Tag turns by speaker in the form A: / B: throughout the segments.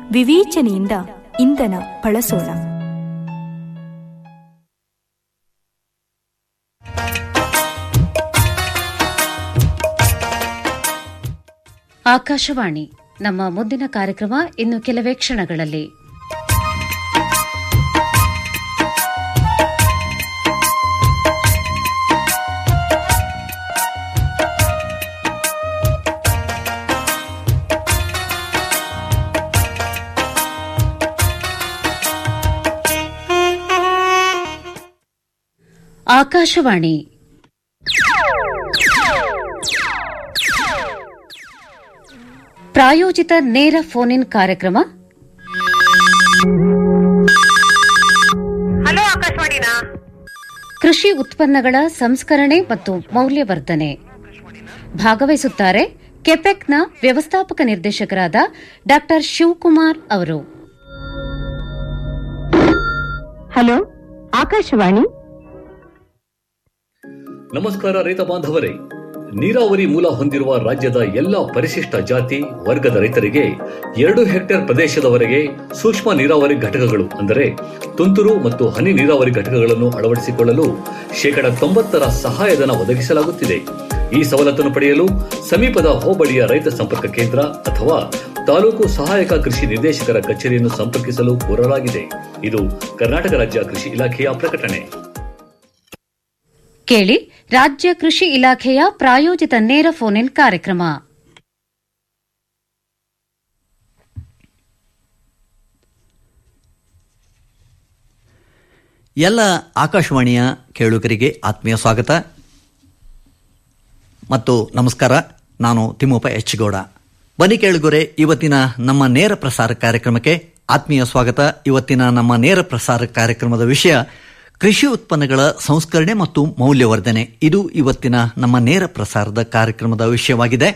A: ವಿವೇಚನೆಯಿಂದ ಇಂಧನ ಬಳಸೋಣ
B: ಆಕಾಶವಾಣಿ ನಮ್ಮ ಮುಂದಿನ ಕಾರ್ಯಕ್ರಮ ಇನ್ನು ಕೆಲವೇ ಕ್ಷಣಗಳಲ್ಲಿ ಆಕಾಶವಾಣಿ ಪ್ರಾಯೋಜಿತ ನೇರ ಫೋನ್ ಇನ್ ಕಾರ್ಯಕ್ರಮ
C: ಹಲೋ ಆಕಾಶವಾಣಿನಾ
B: ಕೃಷಿ ಉತ್ಪನ್ನಗಳ ಸಂಸ್ಕರಣೆ ಮತ್ತು ಮೌಲ್ಯವರ್ಧನೆ ಭಾಗವಹಿಸುತ್ತಾರೆ ಕೆಪೆಕ್ನ ವ್ಯವಸ್ಥಾಪಕ ನಿರ್ದೇಶಕರಾದ ಡಾ ಶಿವಕುಮಾರ್ ಅವರು
C: ಹಲೋ ಆಕಾಶವಾಣಿ
D: ನಮಸ್ಕಾರ ರೈತ ಬಾಂಧವರೇ ನೀರಾವರಿ ಮೂಲ ಹೊಂದಿರುವ ರಾಜ್ಯದ ಎಲ್ಲ ಪರಿಶಿಷ್ಟ ಜಾತಿ ವರ್ಗದ ರೈತರಿಗೆ ಎರಡು ಹೆಕ್ಟೇರ್ ಪ್ರದೇಶದವರೆಗೆ ಸೂಕ್ಷ್ಮ ನೀರಾವರಿ ಘಟಕಗಳು ಅಂದರೆ ತುಂತುರು ಮತ್ತು ಹನಿ ನೀರಾವರಿ ಘಟಕಗಳನ್ನು ಅಳವಡಿಸಿಕೊಳ್ಳಲು ಶೇಕಡ ತೊಂಬತ್ತರ ಸಹಾಯಧನ ಒದಗಿಸಲಾಗುತ್ತಿದೆ ಈ ಸವಲತ್ತನ್ನು ಪಡೆಯಲು ಸಮೀಪದ ಹೋಬಳಿಯ ರೈತ ಸಂಪರ್ಕ ಕೇಂದ್ರ ಅಥವಾ ತಾಲೂಕು ಸಹಾಯಕ ಕೃಷಿ ನಿರ್ದೇಶಕರ ಕಚೇರಿಯನ್ನು ಸಂಪರ್ಕಿಸಲು ಕೋರಲಾಗಿದೆ ಇದು ಕರ್ನಾಟಕ ರಾಜ್ಯ ಕೃಷಿ ಇಲಾಖೆಯ ಪ್ರಕಟಣೆ
B: ಕೇಳಿ ರಾಜ್ಯ ಕೃಷಿ ಇಲಾಖೆಯ ಪ್ರಾಯೋಜಿತ ನೇರ ಫೋನ್ ಇನ್ ಕಾರ್ಯಕ್ರಮ
E: ಎಲ್ಲ ಆಕಾಶವಾಣಿಯ ಕೇಳುಗರಿಗೆ ಆತ್ಮೀಯ ಸ್ವಾಗತ ಮತ್ತು ನಮಸ್ಕಾರ ನಾನು ತಿಮ್ಮಪ್ಪ ಎಚ್ ಗೌಡ ಬನ್ನಿ ಕೇಳುಗರೆ ಇವತ್ತಿನ ನಮ್ಮ ನೇರ ಪ್ರಸಾರ ಕಾರ್ಯಕ್ರಮಕ್ಕೆ ಆತ್ಮೀಯ ಸ್ವಾಗತ ಇವತ್ತಿನ ನಮ್ಮ ನೇರ ಪ್ರಸಾರ ಕಾರ್ಯಕ್ರಮದ ವಿಷಯ ಕೃಷಿ ಉತ್ಪನ್ನಗಳ ಸಂಸ್ಕರಣೆ ಮತ್ತು ಮೌಲ್ಯವರ್ಧನೆ ಇದು ಇವತ್ತಿನ ನಮ್ಮ ನೇರ ಪ್ರಸಾರದ ಕಾರ್ಯಕ್ರಮದ ವಿಷಯವಾಗಿದೆ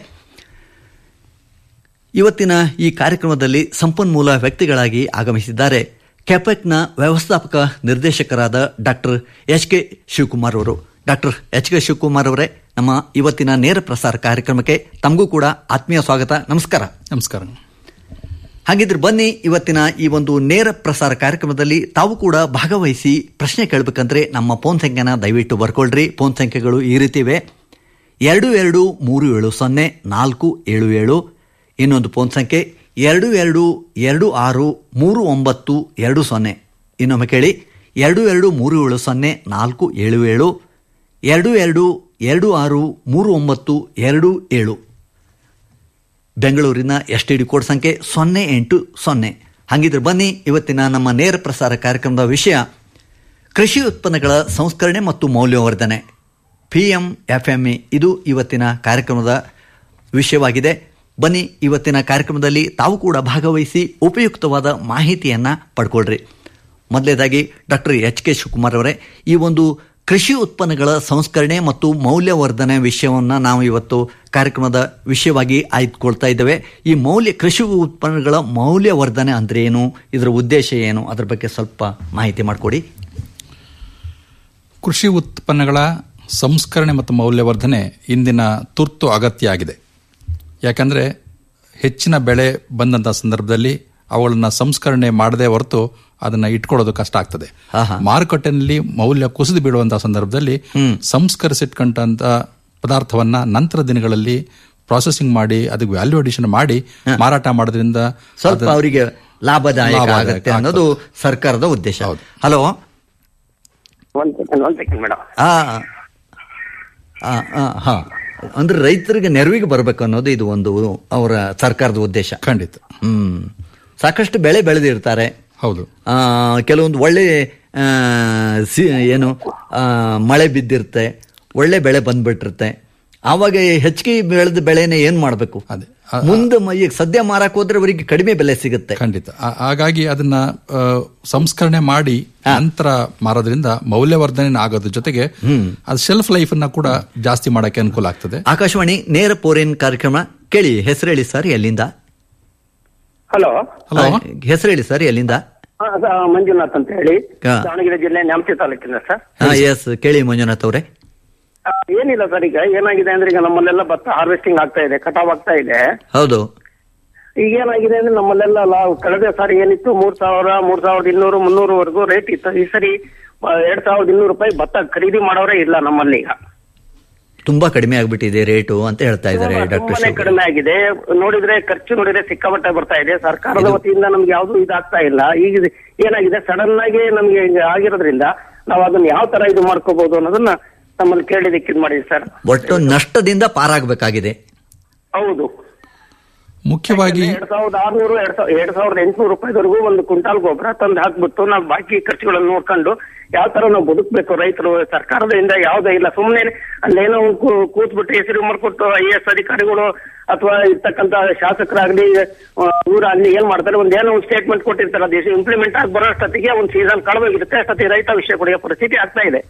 E: ಇವತ್ತಿನ ಈ ಕಾರ್ಯಕ್ರಮದಲ್ಲಿ ಸಂಪನ್ಮೂಲ ವ್ಯಕ್ತಿಗಳಾಗಿ ಆಗಮಿಸಿದ್ದಾರೆ ಕೆಪೆಕ್ನ ವ್ಯವಸ್ಥಾಪಕ ನಿರ್ದೇಶಕರಾದ ಡಾಕ್ಟರ್ ಎಚ್ ಕೆ ಶಿವಕುಮಾರ್ ಅವರು ಡಾಕ್ಟರ್ ಎಚ್ ಕೆ ಶಿವಕುಮಾರ್ ಅವರೇ ನಮ್ಮ ಇವತ್ತಿನ ನೇರ ಪ್ರಸಾರ ಕಾರ್ಯಕ್ರಮಕ್ಕೆ ತಮಗೂ ಕೂಡ ಆತ್ಮೀಯ ಸ್ವಾಗತ ನಮಸ್ಕಾರ
F: ನಮಸ್ಕಾರ
E: ಹಾಗಿದ್ರೆ ಬನ್ನಿ ಇವತ್ತಿನ ಈ ಒಂದು ನೇರ ಪ್ರಸಾರ ಕಾರ್ಯಕ್ರಮದಲ್ಲಿ ತಾವು ಕೂಡ ಭಾಗವಹಿಸಿ ಪ್ರಶ್ನೆ ಕೇಳಬೇಕಂದ್ರೆ ನಮ್ಮ ಫೋನ್ ಸಂಖ್ಯೆನ ದಯವಿಟ್ಟು ಬರ್ಕೊಳ್ರಿ ಫೋನ್ ಸಂಖ್ಯೆಗಳು ಈ ರೀತಿ ಇವೆ ಎರಡು ಎರಡು ಮೂರು ಏಳು ಸೊನ್ನೆ ನಾಲ್ಕು ಏಳು ಏಳು ಇನ್ನೊಂದು ಫೋನ್ ಸಂಖ್ಯೆ ಎರಡು ಎರಡು ಎರಡು ಆರು ಮೂರು ಒಂಬತ್ತು ಎರಡು ಸೊನ್ನೆ ಇನ್ನೊಮ್ಮೆ ಕೇಳಿ ಎರಡು ಎರಡು ಮೂರು ಏಳು ಸೊನ್ನೆ ನಾಲ್ಕು ಏಳು ಏಳು ಎರಡು ಎರಡು ಎರಡು ಆರು ಮೂರು ಒಂಬತ್ತು ಎರಡು ಏಳು ಬೆಂಗಳೂರಿನ ಎಸ್ ಟಿ ಡಿ ಕೋಡ್ ಸಂಖ್ಯೆ ಸೊನ್ನೆ ಎಂಟು ಸೊನ್ನೆ ಹಾಗಿದ್ರೆ ಬನ್ನಿ ಇವತ್ತಿನ ನಮ್ಮ ನೇರ ಪ್ರಸಾರ ಕಾರ್ಯಕ್ರಮದ ವಿಷಯ ಕೃಷಿ ಉತ್ಪನ್ನಗಳ ಸಂಸ್ಕರಣೆ ಮತ್ತು ಮೌಲ್ಯವರ್ಧನೆ P M F M E ಇದು ಇವತ್ತಿನ ಕಾರ್ಯಕ್ರಮದ ವಿಷಯವಾಗಿದೆ ಬನ್ನಿ ಇವತ್ತಿನ ಕಾರ್ಯಕ್ರಮದಲ್ಲಿ ತಾವು ಕೂಡ ಭಾಗವಹಿಸಿ ಉಪಯುಕ್ತವಾದ ಮಾಹಿತಿಯನ್ನು ಪಡ್ಕೊಳ್ರಿ ಮೊದಲೇದಾಗಿ ಡಾಕ್ಟರ್ ಎಚ್ ಕೆ ಶಿವಕುಮಾರ್ ಅವರೇ ಈ ಒಂದು ಕೃಷಿ ಉತ್ಪನ್ನಗಳ ಸಂಸ್ಕರಣೆ ಮತ್ತು ಮೌಲ್ಯವರ್ಧನೆ ವಿಷಯವನ್ನು ನಾವು ಇವತ್ತು ಕಾರ್ಯಕ್ರಮದ ವಿಷಯವಾಗಿ ಆಯ್ದುಕೊಳ್ತಾ ಇದ್ದೇವೆ ಈ ಮೌಲ್ಯ ಕೃಷಿ ಉತ್ಪನ್ನಗಳ ಮೌಲ್ಯವರ್ಧನೆ ಅಂದ್ರೆ ಏನು ಇದರ ಉದ್ದೇಶ ಏನು ಅದರ ಬಗ್ಗೆ ಸ್ವಲ್ಪ ಮಾಹಿತಿ ಮಾಡಿಕೊಡಿ
F: ಕೃಷಿ ಉತ್ಪನ್ನಗಳ ಸಂಸ್ಕರಣೆ ಮತ್ತು ಮೌಲ್ಯವರ್ಧನೆ ಇಂದಿನ ತುರ್ತು ಅಗತ್ಯ ಆಗಿದೆ ಯಾಕಂದರೆ ಹೆಚ್ಚಿನ ಬೆಳೆ ಬಂದಂಥ ಸಂದರ್ಭದಲ್ಲಿ ಅವುಗಳನ್ನ ಸಂಸ್ಕರಣೆ ಮಾಡದೆ ಹೊರತು ಅದನ್ನ ಇಟ್ಕೊಳ್ಳೋದು ಕಷ್ಟ ಆಗ್ತದೆ ಮಾರುಕಟ್ಟೆನಲ್ಲಿ ಮೌಲ್ಯ ಕುಸಿದು ಬೀಳುವಂತಹ ಸಂದರ್ಭದಲ್ಲಿ ಸಂಸ್ಕರಿಸಿಟ್ಕೊಂಡಂತ ಪದಾರ್ಥವನ್ನ ನಂತರ ದಿನಗಳಲ್ಲಿ ಪ್ರಾಸೆಸಿಂಗ್ ಮಾಡಿ ಅದಕ್ಕೆ ವ್ಯಾಲ್ಯೂ ಅಡಿಷನ್ ಮಾಡಿ ಮಾರಾಟ ಮಾಡೋದ್ರಿಂದ
E: ಸ್ವಲ್ಪ
F: ಅದು-
E: ಅವರಿಗೆ ಲಾಭದಾಯಕ
F: ಲಾಭದಾಯಕ
E: ಆಗುತ್ತೆ ಅನ್ನೋದು ಸರ್ಕಾರದ ಉದ್ದೇಶ ಹಲೋ
G: ಒಂದ್ ಸೆಕೆಂಡ್ ಒಂದ್ ಸೆಕೆಂಡ್ ಮೇಡಮ್
E: ಆ ಆ, ಆ, ಹಾ ಅಂದ್ರೆ ರೈತರಿಗೆ ನೆರವಿಗೆ ಬರಬೇಕು ಅನ್ನೋದು ಇದು ಒಂದು ಅವರ ಸರ್ಕಾರದ ಉದ್ದೇಶ
F: ಖಂಡಿತ
E: ಹ್ಮ್ ಸಾಕಷ್ಟು ಬೆಳೆ ಬೆಳೆದಿರ್ತಾರೆ
F: ಹೌದು
E: ಆ, ಕೆಲವೊಂದು ಒಳ್ಳೆ ಆ, ಸಿ ಏನು ಆ, ಮಳೆ ಬಿದ್ದಿರುತ್ತೆ ಒಳ್ಳೆ ಬೆಳೆ ಬಂದ್ಬಿಟ್ಟಿರುತ್ತೆ ಆವಾಗ ಹೆಚ್ಚಿಗೆ ಬೆಳೆದ ಬೆಳೆನ ಏನ್ ಮಾಡಬೇಕು ಮುಂದೆ ಮ- ಈಗ ಸದ್ಯ ಮಾರಕ್ ಹೋದ್ರೆ ಅವರಿಗೆ ಕಡಿಮೆ ಬೆಲೆ ಸಿಗುತ್ತೆ
F: ಖಂಡಿತ ಆ- ಹಾಗಾಗಿ ಅದನ್ನ ಆ, ಸಂಸ್ಕರಣೆ ಮಾಡಿ ನಂತರ ಮಾರೋದ್ರಿಂದ ಮೌಲ್ಯವರ್ಧನೆ ಆಗೋದ್ರ ಜೊತೆಗೆ ಅದು ಶೆಲ್ಫ್ ಲೈಫ್ ಅನ್ನ ಕೂಡ ಜಾಸ್ತಿ ಮಾಡಕ್ಕೆ ಅನುಕೂಲ ಆಗ್ತದೆ
E: ಆಕಾಶವಾಣಿ ನೇರ ಪೋರೇನ್ ಕಾರ್ಯಕ್ರಮ ಕೇಳಿ ಹೆಸರು ಹೇಳಿ ಸರ್ ಎಲ್ಲಿಂದ
G: ಹಲೋ
E: ಹೆಸರು ಹೇಳಿ ಸರ್ ಎಲ್ಲಿಂದ
G: ಮಂಜುನಾಥ್ ಅಂತ ಹೇಳಿ
E: ಹಾ.
G: ದಾವಣಗೆರೆ ಜಿಲ್ಲೆ ನ್ಯಾಮತಿ ತಾಲೂಕಿನ ಸರ್
E: ಹಾ ಎಸ್ ಕೇಳಿ ಮಂಜುನಾಥ್ ಅವರೇ
G: ಆ, ಏನಿಲ್ಲ ಸರ್ ಈಗ ಏನಾಗಿದೆ ಅಂದ್ರೆ ಈಗ ನಮ್ಮಲ್ಲೆಲ್ಲ ಭತ್ತ ಹಾರ್ವೆಸ್ಟಿಂಗ್ ಆಗ್ತಾ ಇದೆ ಕಟಾವ್ ಆಗ್ತಾ ಇದೆ
E: ಹೌದು
G: ಈಗ ಏನಾಗಿದೆ ಅಂದ್ರೆ ನಮ್ಮಲ್ಲೆಲ್ಲ ಲಾ- ಕಳೆದ ಸಾರಿ ಏನಿತ್ತು ಮೂರ್ ಸಾವಿರ ಮೂರ್ ಸಾವಿರದ ಇನ್ನೂರು ಮುನ್ನೂರವರೆಗೂ ರೇಟ್ ಇತ್ತು ಈ ಸರಿ ಆ, ಎರಡ್ ಸಾವಿರದ ಇನ್ನೂರು ರೂಪಾಯಿ ಭತ್ತ ಖರೀದಿ ಮಾಡೋರೇ ಇಲ್ಲ ನಮ್ಮಲ್ಲಿ ಈಗ
E: ತುಂಬಾ ಕಡಿಮೆ ಆಗ್ಬಿಟ್ಟಿದೆ ರೇಟು ಅಂತ ಹೇಳ್ತಾ ಇದ್ದಾರೆ ಡಾಕ್ಟರ್
G: ತುಂಬಾನೇ ಕಡಿಮೆ ಆಗಿದೆ ನೋಡಿದ್ರೆ ಖರ್ಚು ನೋಡಿದ್ರೆ ಸಿಕ್ಕಾಪಟ್ಟೆ ಬರ್ತಾ ಇದೆ ಸರ್ಕಾರದ ವತಿಯಿಂದ ನಮ್ಗೆ ಯಾವ್ದು ಇದಾಗ್ತಾ ಇಲ್ಲ ಈಗ ಇದು ಏನಾಗಿದೆ ಸಡನ್ ಆಗಿ ನಮ್ಗೆ ಹಿಂಗ ಆಗಿರೋದ್ರಿಂದ ನಾವು ಅದನ್ನ ಯಾವ ತರ ಇದು ಮಾಡ್ಕೋಬಹುದು ಅನ್ನೋದನ್ನ ನಮ್ಮಲ್ಲಿ ಕೇಳಿದಕ್ಕೆ ಇದು ಮಾಡಿದ್ವಿ ಸರ್
E: ಒಟ್ಟು ನಷ್ಟದಿಂದ ಪಾರಾಗಬೇಕಾಗಿದೆ
G: ಹೌದು
F: ಮುಖ್ಯವಾಗಿ
G: ಎರಡ್ ಸಾವಿರದ ಆರ್ನೂರು ಎರಡ್ ಸಾವಿರ ಎರಡ್ ಸಾವಿರದ ಎಂಟುನೂರು ರೂಪಾಯಿವರೆಗೂ ಒಂದು ಕ್ವಿಂಟಾಲ್ ಗೊಬ್ಬರ ತಂದು ಹಾಕ್ಬಿಟ್ಟು ನಾವು ಬಾಕಿ ಖರ್ಚುಗಳನ್ನು ನೋಡ್ಕೊಂಡು ಯಾವ ತರ ನಾವು ಬದುಕಬೇಕು ರೈತರು ಸರ್ಕಾರದಿಂದ ಯಾವುದೇ ಇಲ್ಲ ಸುಮ್ಮನೆ ಅಲ್ಲೇನೋ ಒಂದ್ ಕೂ- ಕೂತ್ಬಿಟ್ಟು ಹೆಸರು ಮಾಡ್ಕೊಟ್ಟು ಐ ಎಸ್ ಅಧಿಕಾರಿಗಳು ಅಥವಾ ಇರ್ತಕ್ಕಂತ ಶಾಸಕರಾಗ್ಲಿ ಆ, ಊರಾಗ್ಲಿ ಏನ್ ಮಾಡ್ತಾರೆ ಒಂದ್ ಏನೋ ಒಂದು ಸ್ಟೇಟ್ಮೆಂಟ್ ಕೊಟ್ಟಿರ್ತಾರೆ ಅದು ಇಂಪ್ಲಿಮೆಂಟ್ ಆಗಿ ಬರೋ ಅಷ್ಟೊತ್ತಿಗೆ ಒಂದು ಸೀಸನ್ ಕಳೆದೋಗಿರುತ್ತೆ ಅಷ್ಟೊತ್ತಿಗೆ ರೈತ ವಿಷಯ ಕೊಡುವ ಪರಿಸ್ಥಿತಿ ಆಗ್ತಾ ಇದೆ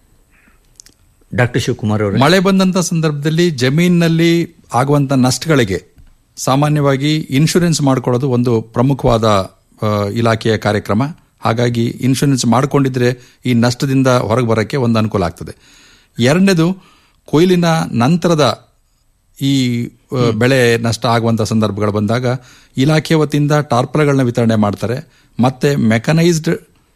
E: ಡಾಕ್ಟರ್ ಶಿವಕುಮಾರ್ ಅವರು
F: ಮಳೆ ಬಂದಂತ ಸಂದರ್ಭದಲ್ಲಿ ಜಮೀನಿನಲ್ಲಿ ಆಗುವಂತ ನಷ್ಟಗಳಿಗೆ ಸಾಮಾನ್ಯವಾಗಿ ಇನ್ಶೂರೆನ್ಸ್ ಮಾಡ್ಕೊಳ್ಳೋದು ಒಂದು ಪ್ರಮುಖವಾದ ಆ, ಇಲಾಖೆಯ ಕಾರ್ಯಕ್ರಮ ಹಾಗಾಗಿ ಇನ್ಶೂರೆನ್ಸ್ ಮಾಡ್ಕೊಂಡಿದ್ರೆ ಈ ನಷ್ಟದಿಂದ ಹೊರಗೆ ಬರೋಕ್ಕೆ ಒಂದು ಅನುಕೂಲ ಆಗ್ತದೆ ಎರಡನೇದು ಕೊಯ್ಲಿನ ನಂತರದ ಈ ಆ, ಬೆಳೆ ನಷ್ಟ ಆಗುವಂತ ಸಂದರ್ಭಗಳು ಬಂದಾಗ ಇಲಾಖೆ ವತಿಯಿಂದ ಟಾರ್ಪಲ್ಗಳನ್ನ ವಿತರಣೆ ಮಾಡ್ತಾರೆ ಮತ್ತೆ ಮೆಕನೈಸ್ಡ್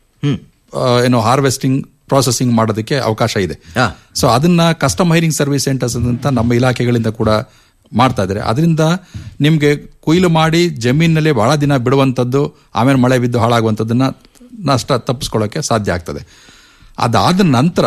F: ಏನು ಹಾರ್ವೆಸ್ಟಿಂಗ್ ಪ್ರಾಸೆಸಿಂಗ್ ಮಾಡೋದಕ್ಕೆ ಅವಕಾಶ ಇದೆ
E: ಹಾ.
F: ಸೊ ಅದನ್ನ ಕಸ್ಟಮ್ ಹೈರಿಂಗ್ ಸರ್ವಿಸ್ ಸೆಂಟರ್ಸ್ ಅಂತ ನಮ್ಮ ಇಲಾಖೆಗಳಿಂದ ಕೂಡ ಮಾಡ್ತಾ ಇದ್ದಾರೆ ಅದರಿಂದ ನಿಮಗೆ ಕೊಯ್ಲು ಮಾಡಿ ಜಮೀನಿನಲ್ಲಿ ಬಹಳ ದಿನ ಬಿಡುವಂಥದ್ದು ಆಮೇಲೆ ಮಳೆ ಬಿದ್ದು ಹಾಳಾಗುವಂಥದ್ದನ್ನ ನಷ್ಟ ತಪ್ಪಿಸ್ಕೊಳ್ಳೋಕೆ ಸಾಧ್ಯ ಆಗ್ತದೆ ಅದಾದ ನಂತರ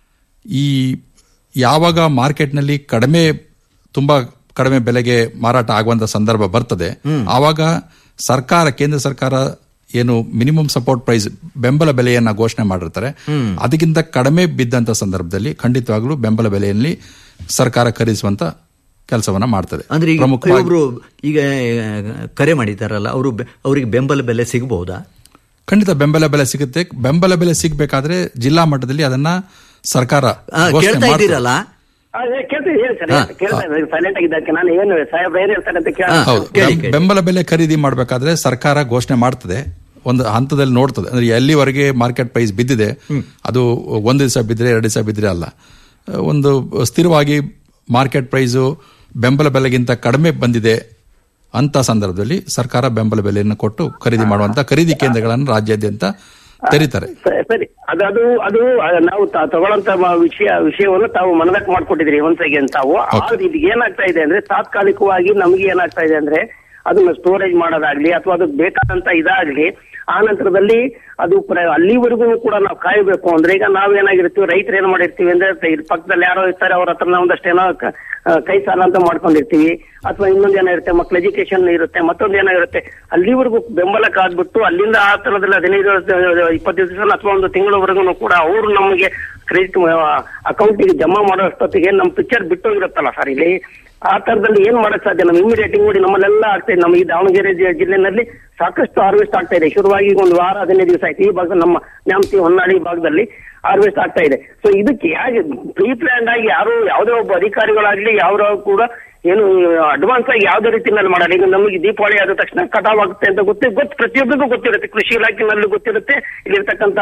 F: ಈ ಯಾವಾಗ ಮಾರ್ಕೆಟ್ನಲ್ಲಿ ಕಡಿಮೆ ತುಂಬಾ ಕಡಿಮೆ ಬೆಲೆಗೆ ಮಾರಾಟ ಆಗುವಂತ ಸಂದರ್ಭ ಬರ್ತದೆ ಆವಾಗ ಸರ್ಕಾರ ಕೇಂದ್ರ ಸರ್ಕಾರ ಏನು ಮಿನಿಮಮ್ ಸಪೋರ್ಟ್ ಪ್ರೈಸ್ ಬೆಂಬಲ ಬೆಲೆಯನ್ನ ಘೋಷಣೆ ಮಾಡಿರ್ತಾರೆ ಅದಕ್ಕಿಂತ ಕಡಿಮೆ ಬಿದ್ದಂತ ಸಂದರ್ಭದಲ್ಲಿ ಖಂಡಿತವಾಗ್ಲೂ ಬೆಂಬಲ ಬೆಲೆಯಲ್ಲಿ ಸರ್ಕಾರ ಖರೀದಿಸುವಂತ ಕೆಲಸವನ್ನ ಮಾಡ್ತದೆ
E: ಅಂದ್ರೆ ಈಗ
F: ಪ್ರಮುಖವಾಗಿ
E: ಒಬ್ರು ಈಗ ಆ, ಕರೆ ಮಾಡಿದಾರಲ್ಲ ಅವರು ಅವರಿಗೆ ಬೆಂಬಲ ಬೆಲೆ ಸಿಗಬಹುದಾ
F: ಖಂಡಿತ ಬೆಂಬಲ ಬೆಲೆ ಸಿಗುತ್ತೆ ಬೆಂಬಲ ಬೆಲೆ ಸಿಗಬೇಕಾದ್ರೆ ಜಿಲ್ಲಾ ಮಟ್ಟದಲ್ಲಿ ಅದನ್ನ ಸರ್ಕಾರ
E: ಆ,
F: ಘೋಷಣೆ
E: ಕೇಳ್ತಾ
F: ಮಾಡ್ತದೆ.
E: ಇದ್ದೀರಲ್ಲ
G: ಅದೇ ಕೇಳ್ತೀವಿ ಹೇಳಿ ಸರ್ ಕೇಳ್ತಾ ಇದ್ದಾರೆ ಸೈಲೆಂಟ್ ಆಗಿದ್ದಕ್ಕೆ ನಾನು ಏನು ಸಾಹೇಬ್ರು ಏನ್ ಹೇಳ್ತಾರೆ ಅಂತ ಕೇಳ
E: ಹಾ.
F: ಹೌದು
E: ಕೇಳಿ,
F: ಬೆಂ-
E: ಕೇಳಿ.
F: ಬೆಂಬಲ ಬೆಲೆ ಖರೀದಿ ಮಾಡಬೇಕಾದ್ರೆ ಸರ್ಕಾರ ಘೋಷಣೆ ಮಾಡ್ತದೆ ಒಂದು ಹಂತದಲ್ಲಿ ನೋಡ್ತದೆ ಅಂದ್ರೆ ಎಲ್ಲಿವರೆಗೆ ಮಾರ್ಕೆಟ್ ಪ್ರೈಸ್ ಬಿದ್ದಿದೆ ಅದು ಒಂದು ದಿವಸ ಬಿದ್ದರೆ ಎರಡು ದಿವಸ ಬಿದ್ದರೆ ಅಲ್ಲ ಒಂದು ಸ್ಥಿರವಾಗಿ ಮಾರ್ಕೆಟ್ ಪ್ರೈಸು ಬೆಂಬಲ ಬೆಲೆಗಿಂತ ಕಡಿಮೆ ಬಂದಿದೆ ಅಂತ ಸಂದರ್ಭದಲ್ಲಿ ಸರ್ಕಾರ ಬೆಂಬಲ ಬೆಲೆಯನ್ನು ಕೊಟ್ಟು ಖರೀದಿ ಮಾಡುವಂತ ಖರೀದಿ ಕೇಂದ್ರಗಳನ್ನು ರಾಜ್ಯಾದ್ಯಂತ ತೆರೀತಾರೆ
G: ಸರಿ, ಸರಿ ಅದು ಅದು ಅದು ಆ, ನಾವು ತ- ತಗೊಳ್ಳೋಂತ ಮ- ವಿಷಯ ವಿಷಯವನ್ನು ತಾವು ಮನದಟ್ಟು ಮಾಡ್ಕೊಟ್ಟಿದ್ರಿ ಒಂದ್ ಸೆಕೆಂಡ್ ತಾವು ಆದ್ರೆ ಇದು ಏನಾಗ್ತಾ ಇದೆ ಅಂದ್ರೆ ತಾತ್ಕಾಲಿಕವಾಗಿ ನಮ್ಗೆ ಏನಾಗ್ತಾ ಇದೆ ಅಂದ್ರೆ ಅದನ್ನ ಸ್ಟೋರೇಜ್ ಮಾಡೋದಾಗ್ಲಿ ಅಥವಾ ಅದಕ್ಕೆ ಬೇಕಾದಂತ ಇದಾಗ್ಲಿ ಆ ನಂತರದಲ್ಲಿ ಅದು ಪ್ರ- ಅಲ್ಲಿವರೆಗೂ ಕೂಡ ನಾವು ಕಾಯಬೇಕು ಅಂದ್ರೆ ಈಗ ನಾವೇನಾಗಿರ್ತೀವಿ ರೈತರು ಏನ್ ಮಾಡಿರ್ತೀವಿ ಅಂದ್ರೆ ಇದ್ ಪಕ್ಕದಲ್ಲಿ ಯಾರೋ ಇರ್ತಾರೆ ಅವ್ರ ಹತ್ರ ನಾವು ಒಂದಷ್ಟೇನೋ ಕ- ಆ, ಕೈ ಸಾಲ ಅಂತ ಮಾಡ್ಕೊಂಡಿರ್ತೀವಿ ಅಥವಾ ಇನ್ನೊಂದ್ ಏನೋ ಇರುತ್ತೆ ಮಕ್ಳ ಎಜುಕೇಶನ್ ಇರುತ್ತೆ ಮತ್ತೊಂದ್ ಏನೋ ಇರುತ್ತೆ ಅಲ್ಲಿವರೆಗೂ ಬೆಂಬಲಕ್ಕಾಗ್ಬಿಟ್ಟು ಅಲ್ಲಿಂದ ಆ ತರದಲ್ಲಿ ಹದಿನೈದು ಇಪ್ಪತ್ತು ದಿವಸ ಅಥವಾ ಒಂದು ತಿಂಗಳವರೆಗೂ ಕೂಡ ಅವರು ನಮಗೆ ಕ್ರೆಡಿಟ್ ಅಕೌಂಟಿಗೆ ಜಮಾ ಮಾಡೋ ಅಷ್ಟೊತ್ತಿಗೆ ನಮ್ಮ ಪಿಕ್ಚರ್ ಬಿಟ್ಟೋಗಿರುತ್ತಲ್ಲ ಸರ್ ಇಲ್ಲಿ ಆ ತರದಲ್ಲಿ ಏನ್ ಮಾಡಕ್ ಸಾಧ್ಯ ನಮ್ಮ ಇಮಿಡಿಯೇಟ್ ನೋಡಿ ನಮ್ಮಲ್ಲೆಲ್ಲ ಆಗ್ತಾ ಇದೆ ನಮ್ಮ ಈ ದಾವಣಗೆರೆ ಜಿ- ಜಿಲ್ಲೆನಲ್ಲಿ ಸಾಕಷ್ಟು ಹಾರ್ವೆಸ್ಟ್ ಆಗ್ತಾ ಇದೆ ಶುರುವಾಗಿ ಈಗ ಒಂದು ವಾರ ಹದಿನೈದು ದಿವಸ ಆಯ್ತು ಈ ಭಾಗದಲ್ಲಿ ನಮ್ಮ ನ್ಯಾಮತಿ ಹೊನ್ನಾಳಿ ಭಾಗದಲ್ಲಿ ಹಾರ್ವೆಸ್ಟ್ ಆಗ್ತಾ ಇದೆ ಸೊ ಇದಕ್ಕೆ ಯಾಕೆ ಪ್ರೀ ಪ್ಲಾನ್ ಆಗಿ ಯಾರು ಯಾವುದೇ ಒಬ್ಬ ಅಧಿಕಾರಿಗಳಾಗ್ಲಿ ಯಾರು ಕೂಡ ಏನು ಅಡ್ವಾನ್ಸ್ ಆಗಿ ಯಾವ್ದೇ ರೀತಿನಲ್ಲಿ ಮಾಡಲ್ಲ ಈಗ ನಮಗೆ ದೀಪಾವಳಿ ಆದ ತಕ್ಷಣ ಕಟಾವ್ ಆಗುತ್ತೆ ಅಂತ ಗೊತ್ತೇ ಗೊತ್ತು ಪ್ರತಿಯೊಬ್ಬರಿಗೂ ಗೊತ್ತಿರುತ್ತೆ ಕೃಷಿ ಇಲಾಖೆನಲ್ಲೂ ಗೊತ್ತಿರುತ್ತೆ ಇಲ್ಲಿರ್ತಕ್ಕಂಥ